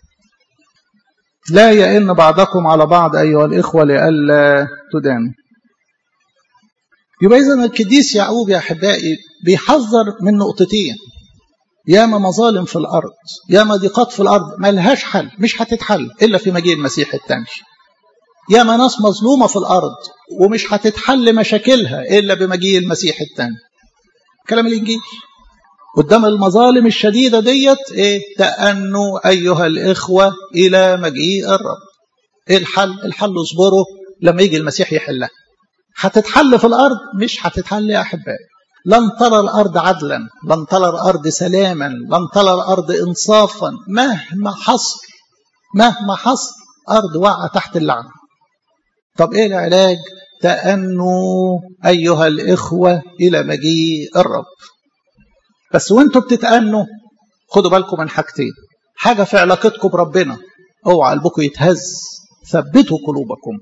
لا يئن بعضكم على بعض أيها الإخوة لئلا تدان يبقى إذا القديس يعقوب يا أحبائي بيحذر من نقطتين ياما مظالم في الأرض ياما ضيقات في الأرض ملهاش حل مش هتتحل إلا في مجيء المسيح الثاني ياما ناس مظلومة في الأرض ومش هتتحل مشاكلها إلا بمجيء المسيح الثاني كلام الإنجيل قدام المظالم الشديدة ديت إيه تأنوا أيها الإخوة إلى مجيء الرب إيه الحل الحل اصبروا لما يجي المسيح يحلها هتتحل في الأرض مش هتتحل يا أحبائي لن ترى الأرض عدلا لن ترى الأرض سلاما لن ترى الأرض إنصافا مهما حصل مهما حصل أرض واقعة تحت اللعنة طب إيه العلاج تأنوا أيها الإخوة إلى مجيء الرب بس وانتوا بتتأنوا خدوا بالكم من حاجتين حاجة في علاقتكم بربنا اوعى قلبكم يتهز ثبتوا قلوبكم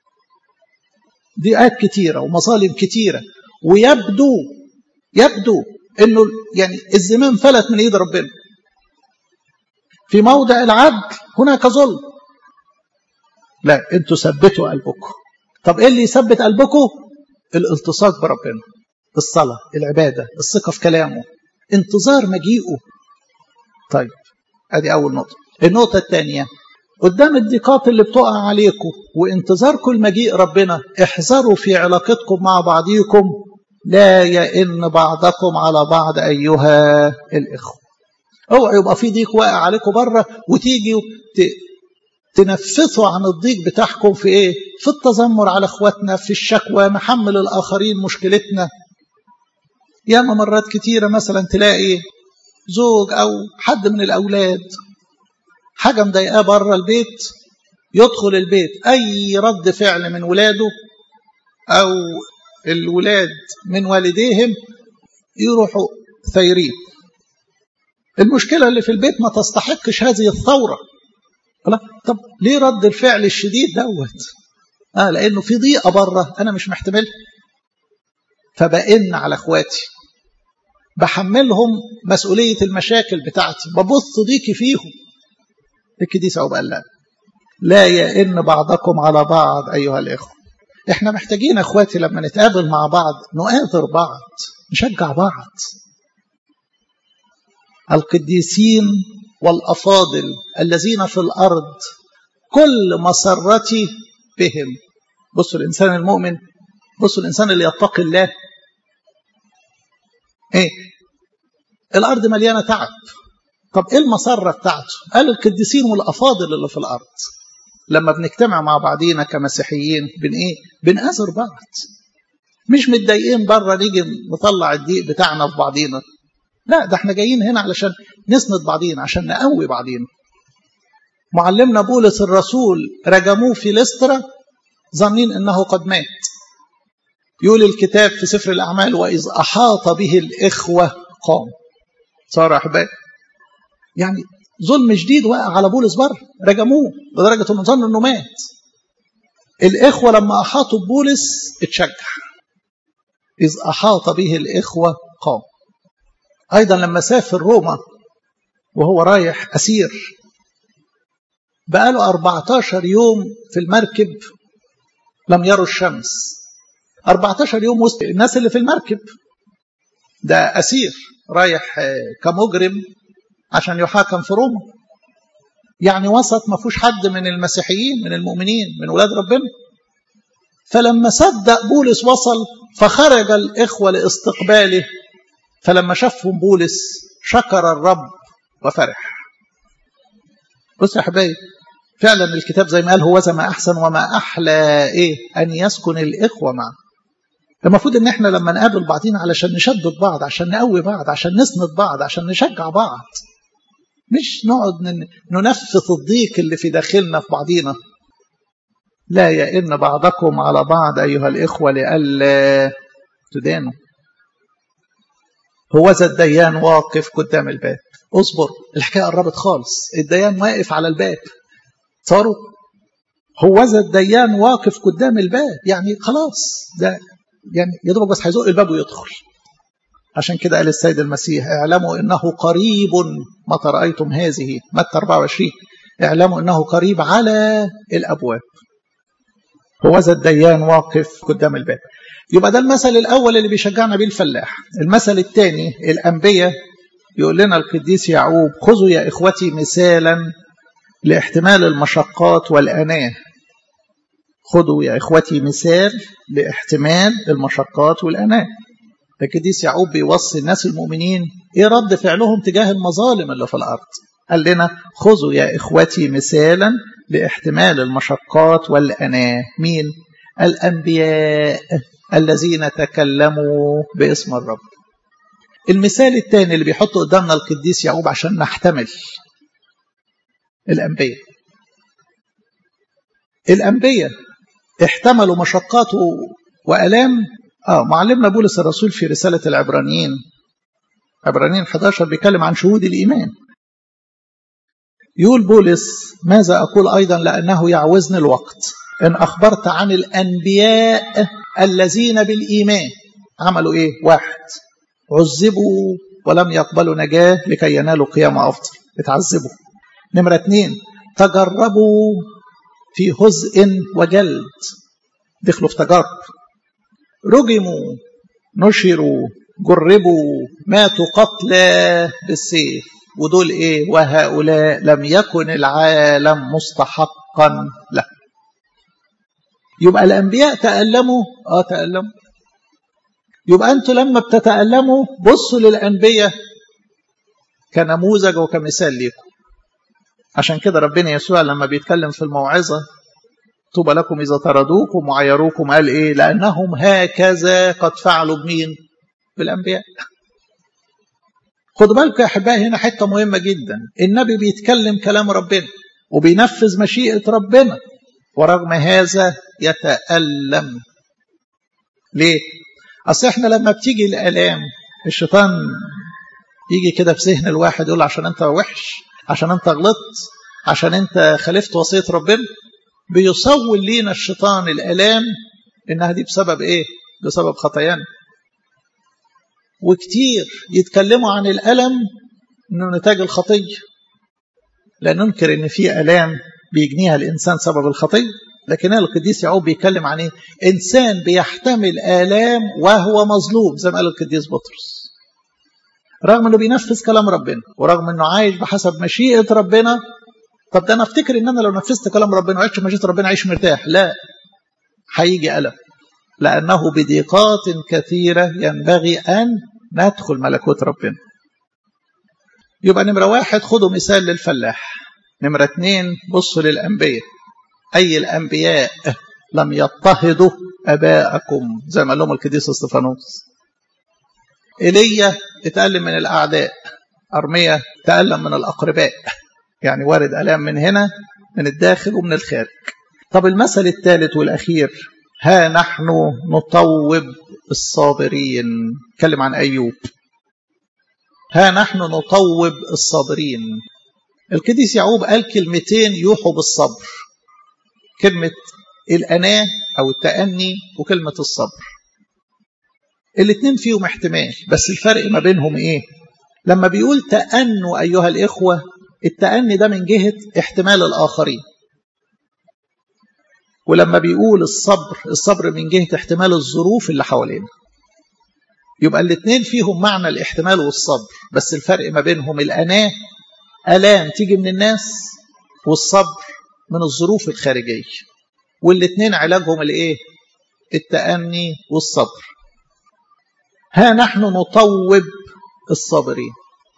ضيقات كتيرة ومظالم كتيرة ويبدو يبدو انه يعني الزمام فلت من ايد ربنا في موضع العدل هناك ظلم لا انتوا ثبتوا قلبكم طب ايه اللي يثبت قلبكم الالتصاق بربنا الصلاة العبادة الثقة في كلامه انتظار مجيئه طيب ادي اول نقطة النقطة الثانية قدام الضيقات اللي بتقع عليكم وانتظاركم المجيء ربنا احذروا في علاقتكم مع بعضيكم لا يئن بعضكم على بعض ايها الاخوه اوعى يبقى في ضيق واقع عليكم بره وتيجي تنفثوا عن الضيق بتاعكم في ايه في التذمر على اخواتنا في الشكوى نحمل الاخرين مشكلتنا ياما مرات كتيره مثلا تلاقي زوج او حد من الاولاد حاجه مضايقاه بره البيت يدخل البيت اي رد فعل من ولاده او الولاد من والديهم يروحوا ثيرين المشكله اللي في البيت ما تستحقش هذه الثوره طب ليه رد الفعل الشديد دوت اه لانه في ضيقه بره انا مش محتملها فبئن على اخواتي بحملهم مسؤوليه المشاكل بتاعتي ببث ضيقي فيهم الكديس عقب قال لا لا يئن بعضكم على بعض ايها الاخوه احنا محتاجين اخواتي لما نتقابل مع بعض نؤثر بعض نشجع بعض القديسين والافاضل الذين في الارض كل مسرتي بهم بصوا الانسان المؤمن بصوا الانسان اللي يتقي الله ايه الارض مليانه تعب طب ايه المسره بتاعته قال القديسين والافاضل اللي في الارض لما بنجتمع مع بعضينا كمسيحيين بن ايه بنآزر بعض مش متضايقين بره نيجي نطلع الضيق بتاعنا في بعضينا لا ده احنا جايين هنا علشان نسند بعضينا عشان نقوي بعضينا معلمنا بولس الرسول رجموه في لسترا ظنين انه قد مات يقول الكتاب في سفر الاعمال واذ احاط به الاخوه قام صار احباب يعني ظلم شديد وقع على بولس بره رجموه لدرجه انه ظن انه مات الاخوه لما احاطوا ببولس اتشجع اذ احاط به الاخوه قام ايضا لما سافر روما وهو رايح اسير بقاله 14 يوم في المركب لم يروا الشمس 14 يوم وسط الناس اللي في المركب ده اسير رايح كمجرم عشان يحاكم في روما يعني وسط ما فيهوش حد من المسيحيين من المؤمنين من ولاد ربنا فلما صدق بولس وصل فخرج الإخوة لاستقباله فلما شافهم بولس شكر الرب وفرح بص يا حبايبي فعلا الكتاب زي ما قال هو ما أحسن وما أحلى إيه أن يسكن الإخوة معه المفروض ان احنا لما نقابل بعضينا علشان نشدد بعض عشان نقوي بعض عشان نسند بعض عشان نشجع بعض مش نقعد ننفث الضيق اللي في داخلنا في بعضينا لا يئن بعضكم على بعض أيها الإخوة لئلا تدانوا هو ذا الديان واقف قدام الباب اصبر الحكاية قربت خالص الديان واقف على الباب صاروا هو ذا الديان واقف قدام الباب يعني خلاص ده يعني يا دوبك بس هيزق الباب ويدخل عشان كده قال السيد المسيح اعلموا انه قريب متى رايتم هذه متى 24 اعلموا انه قريب على الابواب هو ذا الديان واقف قدام الباب يبقى ده المثل الاول اللي بيشجعنا بيه الفلاح المثل الثاني الانبياء يقول لنا القديس يعقوب خذوا يا اخوتي مثالا لاحتمال المشقات والاناه خذوا يا اخوتي مثال لاحتمال المشقات والاناه القديس يعقوب بيوصي الناس المؤمنين ايه رد فعلهم تجاه المظالم اللي في الارض قال لنا خذوا يا اخوتي مثالا لاحتمال المشقات والاناه مين الانبياء الذين تكلموا باسم الرب المثال الثاني اللي بيحطه قدامنا القديس يعقوب عشان نحتمل الانبياء الانبياء احتملوا مشقات والام اه معلمنا بولس الرسول في رساله العبرانيين عبرانيين 11 بيتكلم عن شهود الايمان يقول بولس ماذا اقول ايضا لانه يعوزني الوقت ان اخبرت عن الانبياء الذين بالايمان عملوا ايه واحد عذبوا ولم يقبلوا نجاه لكي ينالوا قيامه افضل اتعذبوا نمره اثنين تجربوا في هزء وجلد دخلوا في تجارب رجموا نشروا جربوا ماتوا قتلى بالسيف ودول ايه وهؤلاء لم يكن العالم مستحقا له يبقى الانبياء تألموا اه تألموا يبقى انتوا لما بتتألموا بصوا للانبياء كنموذج وكمثال ليكم عشان كده ربنا يسوع لما بيتكلم في الموعظة طوبى لكم إذا طردوكم وعيروكم قال إيه لأنهم هكذا قد فعلوا بمين بالأنبياء خدوا بالكم يا أحبائي هنا حتة مهمة جدا النبي بيتكلم كلام ربنا وبينفذ مشيئة ربنا ورغم هذا يتألم ليه؟ أصل إحنا لما بتيجي الآلام الشيطان يجي كده في ذهن الواحد يقول عشان أنت وحش عشان أنت غلطت عشان أنت خالفت وصية ربنا بيصول لينا الشيطان الآلام إنها دي بسبب إيه؟ بسبب خطايانا وكتير يتكلموا عن الألم إنه نتاج الخطية لا ننكر إن في ألام بيجنيها الإنسان سبب الخطية لكن القديس يعقوب بيتكلم عن إيه؟ إنسان بيحتمل آلام وهو مظلوم زي ما قال القديس بطرس رغم إنه بينفذ كلام ربنا ورغم إنه عايش بحسب مشيئة ربنا طب ده أنا أفتكر إن أنا لو نفذت كلام ربنا وعشت مشيئة ربنا عايش مرتاح لا هيجي ألم لأنه بضيقات كثيرة ينبغي أن ندخل ملكوت ربنا يبقى نمرة واحد خدوا مثال للفلاح نمرة اتنين بصوا للأنبياء أي الأنبياء لم يضطهدوا أباءكم زي ما قال لهم القديس استفانوس إيليا اتألم من الأعداء أرميا تألم من الأقرباء يعني وارد ألام من هنا من الداخل ومن الخارج طب المثل الثالث والأخير ها نحن نطوب الصابرين اتكلم عن أيوب ها نحن نطوب الصابرين القديس يعقوب قال كلمتين يوحوا بالصبر كلمة الأناة أو التأني وكلمة الصبر الاثنين فيهم احتمال بس الفرق ما بينهم ايه لما بيقول تأنوا أيها الإخوة التأني ده من جهة احتمال الآخرين ولما بيقول الصبر الصبر من جهة احتمال الظروف اللي حوالينا يبقى الاثنين فيهم معنى الاحتمال والصبر بس الفرق ما بينهم الأناة ألام تيجي من الناس والصبر من الظروف الخارجية والاثنين علاجهم الايه التأني والصبر ها نحن نطوب الصابرين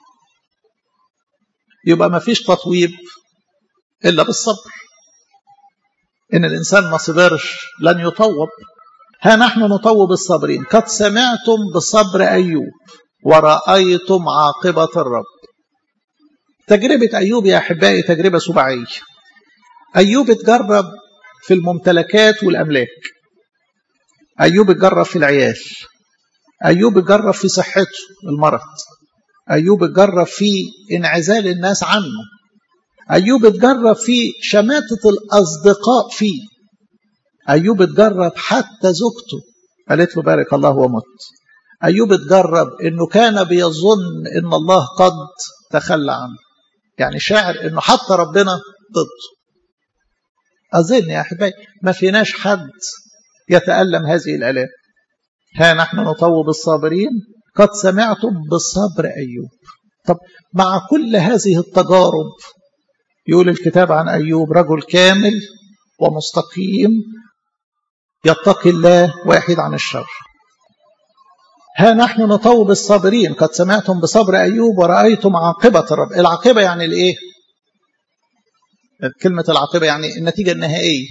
يبقى ما فيش تطويب إلا بالصبر إن الإنسان ما صبرش لن يطوب ها نحن نطوب الصابرين قد سمعتم بصبر أيوب ورأيتم عاقبة الرب تجربة أيوب يا أحبائي تجربة سباعية أيوب اتجرب في الممتلكات والأملاك أيوب اتجرب في العيال أيوب اتجرب في صحته المرض أيوب اتجرب في انعزال الناس عنه أيوب اتجرب في شماتة الأصدقاء فيه أيوب اتجرب حتى زوجته قالت له بارك الله ومت أيوب اتجرب أنه كان بيظن أن الله قد تخلى عنه يعني شاعر أنه حتى ربنا ضده أظن يا أحبائي ما فيناش حد يتألم هذه الآلام ها نحن نطوب الصابرين قد سمعتم بصبر أيوب طب مع كل هذه التجارب يقول الكتاب عن أيوب رجل كامل ومستقيم يتقي الله واحد عن الشر ها نحن نطوب الصابرين قد سمعتم بصبر أيوب ورأيتم عاقبة الرب العاقبة يعني الإيه كلمة العاقبة يعني النتيجة النهائية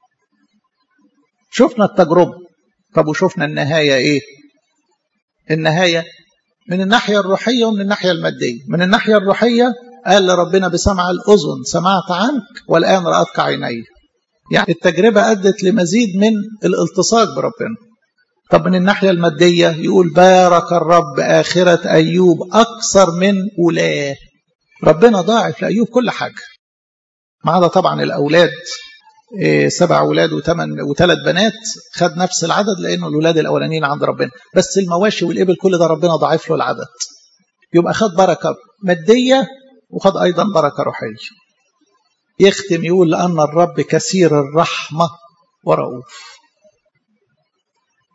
شفنا التجربة طب وشفنا النهاية إيه النهاية من الناحية الروحية ومن الناحية المادية من الناحية الروحية قال لربنا بسمع الأذن سمعت عنك والآن رأتك عيني يعني التجربة أدت لمزيد من الالتصاق بربنا طب من الناحية المادية يقول بارك الرب آخرة أيوب أكثر من أولاه ربنا ضاعف لأيوب كل حاجة ما عدا طبعا الأولاد سبع أولاد وثمان وثلاث بنات خد نفس العدد لأنه الأولاد الأولانيين عند ربنا بس المواشي والإبل كل ده ربنا ضاعف له العدد يبقى خد بركة مادية وخد أيضا بركة روحية يختم يقول لأن الرب كثير الرحمة ورؤوف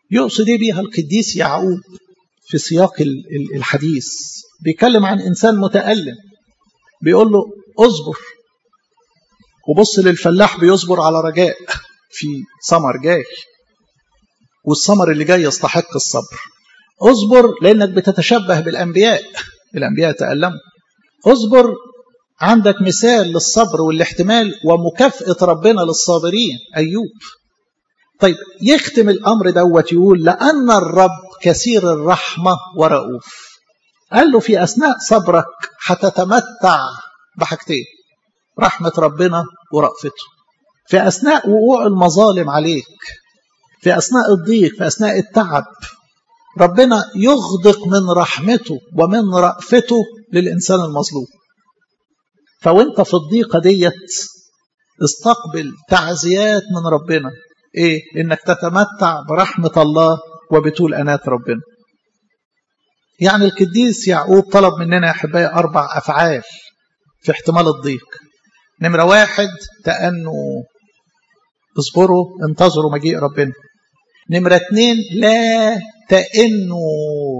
يقصد ايه بيها القديس يعقوب في سياق الحديث بيتكلم عن انسان متألم بيقول له اصبر وبص للفلاح بيصبر على رجاء في ثمر جاي والثمر اللي جاي يستحق الصبر اصبر لانك بتتشبه بالانبياء الانبياء تألموا اصبر عندك مثال للصبر والاحتمال ومكافأة ربنا للصابرين أيوب طيب يختم الأمر دوت يقول لأن الرب كثير الرحمة ورؤوف قال له في أثناء صبرك هتتمتع بحاجتين رحمة ربنا ورأفته في أثناء وقوع المظالم عليك في أثناء الضيق في أثناء التعب ربنا يغدق من رحمته ومن رأفته للإنسان المظلوم فوانت في الضيقة ديت استقبل تعزيات من ربنا ايه انك تتمتع برحمة الله وبطول انات ربنا يعني القديس يعقوب طلب مننا يا احبائي اربع افعال في احتمال الضيق نمرة واحد تأنوا اصبروا انتظروا مجيء ربنا نمرة اتنين لا تأنوا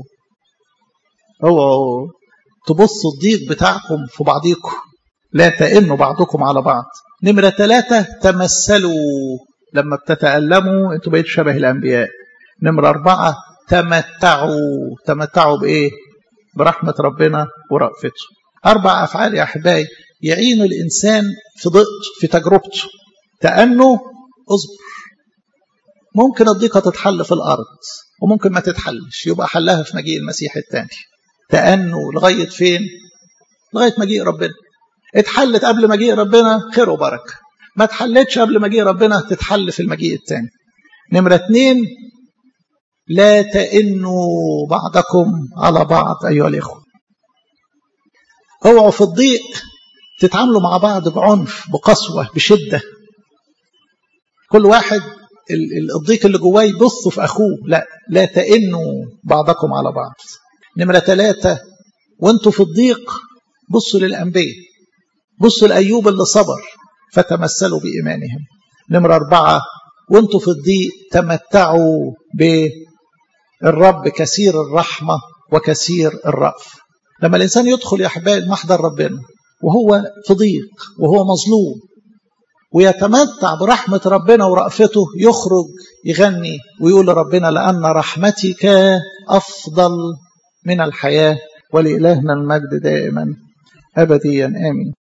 هو تبصوا الضيق بتاعكم في بعضيكم لا تئنوا بعضكم على بعض نمرة ثلاثة تمثلوا لما بتتألموا انتوا بقيتوا شبه الأنبياء نمرة أربعة تمتعوا تمتعوا بإيه برحمة ربنا ورأفته أربع أفعال يا أحبائي يعين الإنسان في ضغط في تجربته تأنه اصبر ممكن الضيقة تتحل في الأرض وممكن ما تتحلش يبقى حلها في مجيء المسيح الثاني تأنه لغاية فين لغاية مجيء ربنا اتحلت قبل مجيء ربنا خير وبركة ما اتحلتش قبل مجيء ربنا تتحل في المجيء الثاني نمرة اتنين لا تئنوا بعضكم على بعض أيها الإخوة اوعوا في الضيق تتعاملوا مع بعض بعنف بقسوة بشدة كل واحد الضيق اللي جواه يبص في أخوه لا لا تئنوا بعضكم على بعض نمرة ثلاثة وانتوا في الضيق بصوا للأنبياء بصوا لأيوب اللي صبر فتمثلوا بإيمانهم نمرة أربعة وانتوا في الضيق تمتعوا بالرب كثير الرحمة وكثير الرأف لما الإنسان يدخل يا أحبائي محضر ربنا وهو في ضيق وهو مظلوم ويتمتع برحمة ربنا ورأفته يخرج يغني ويقول لربنا لأن رحمتك أفضل من الحياة ولإلهنا المجد دائما أبديا آمين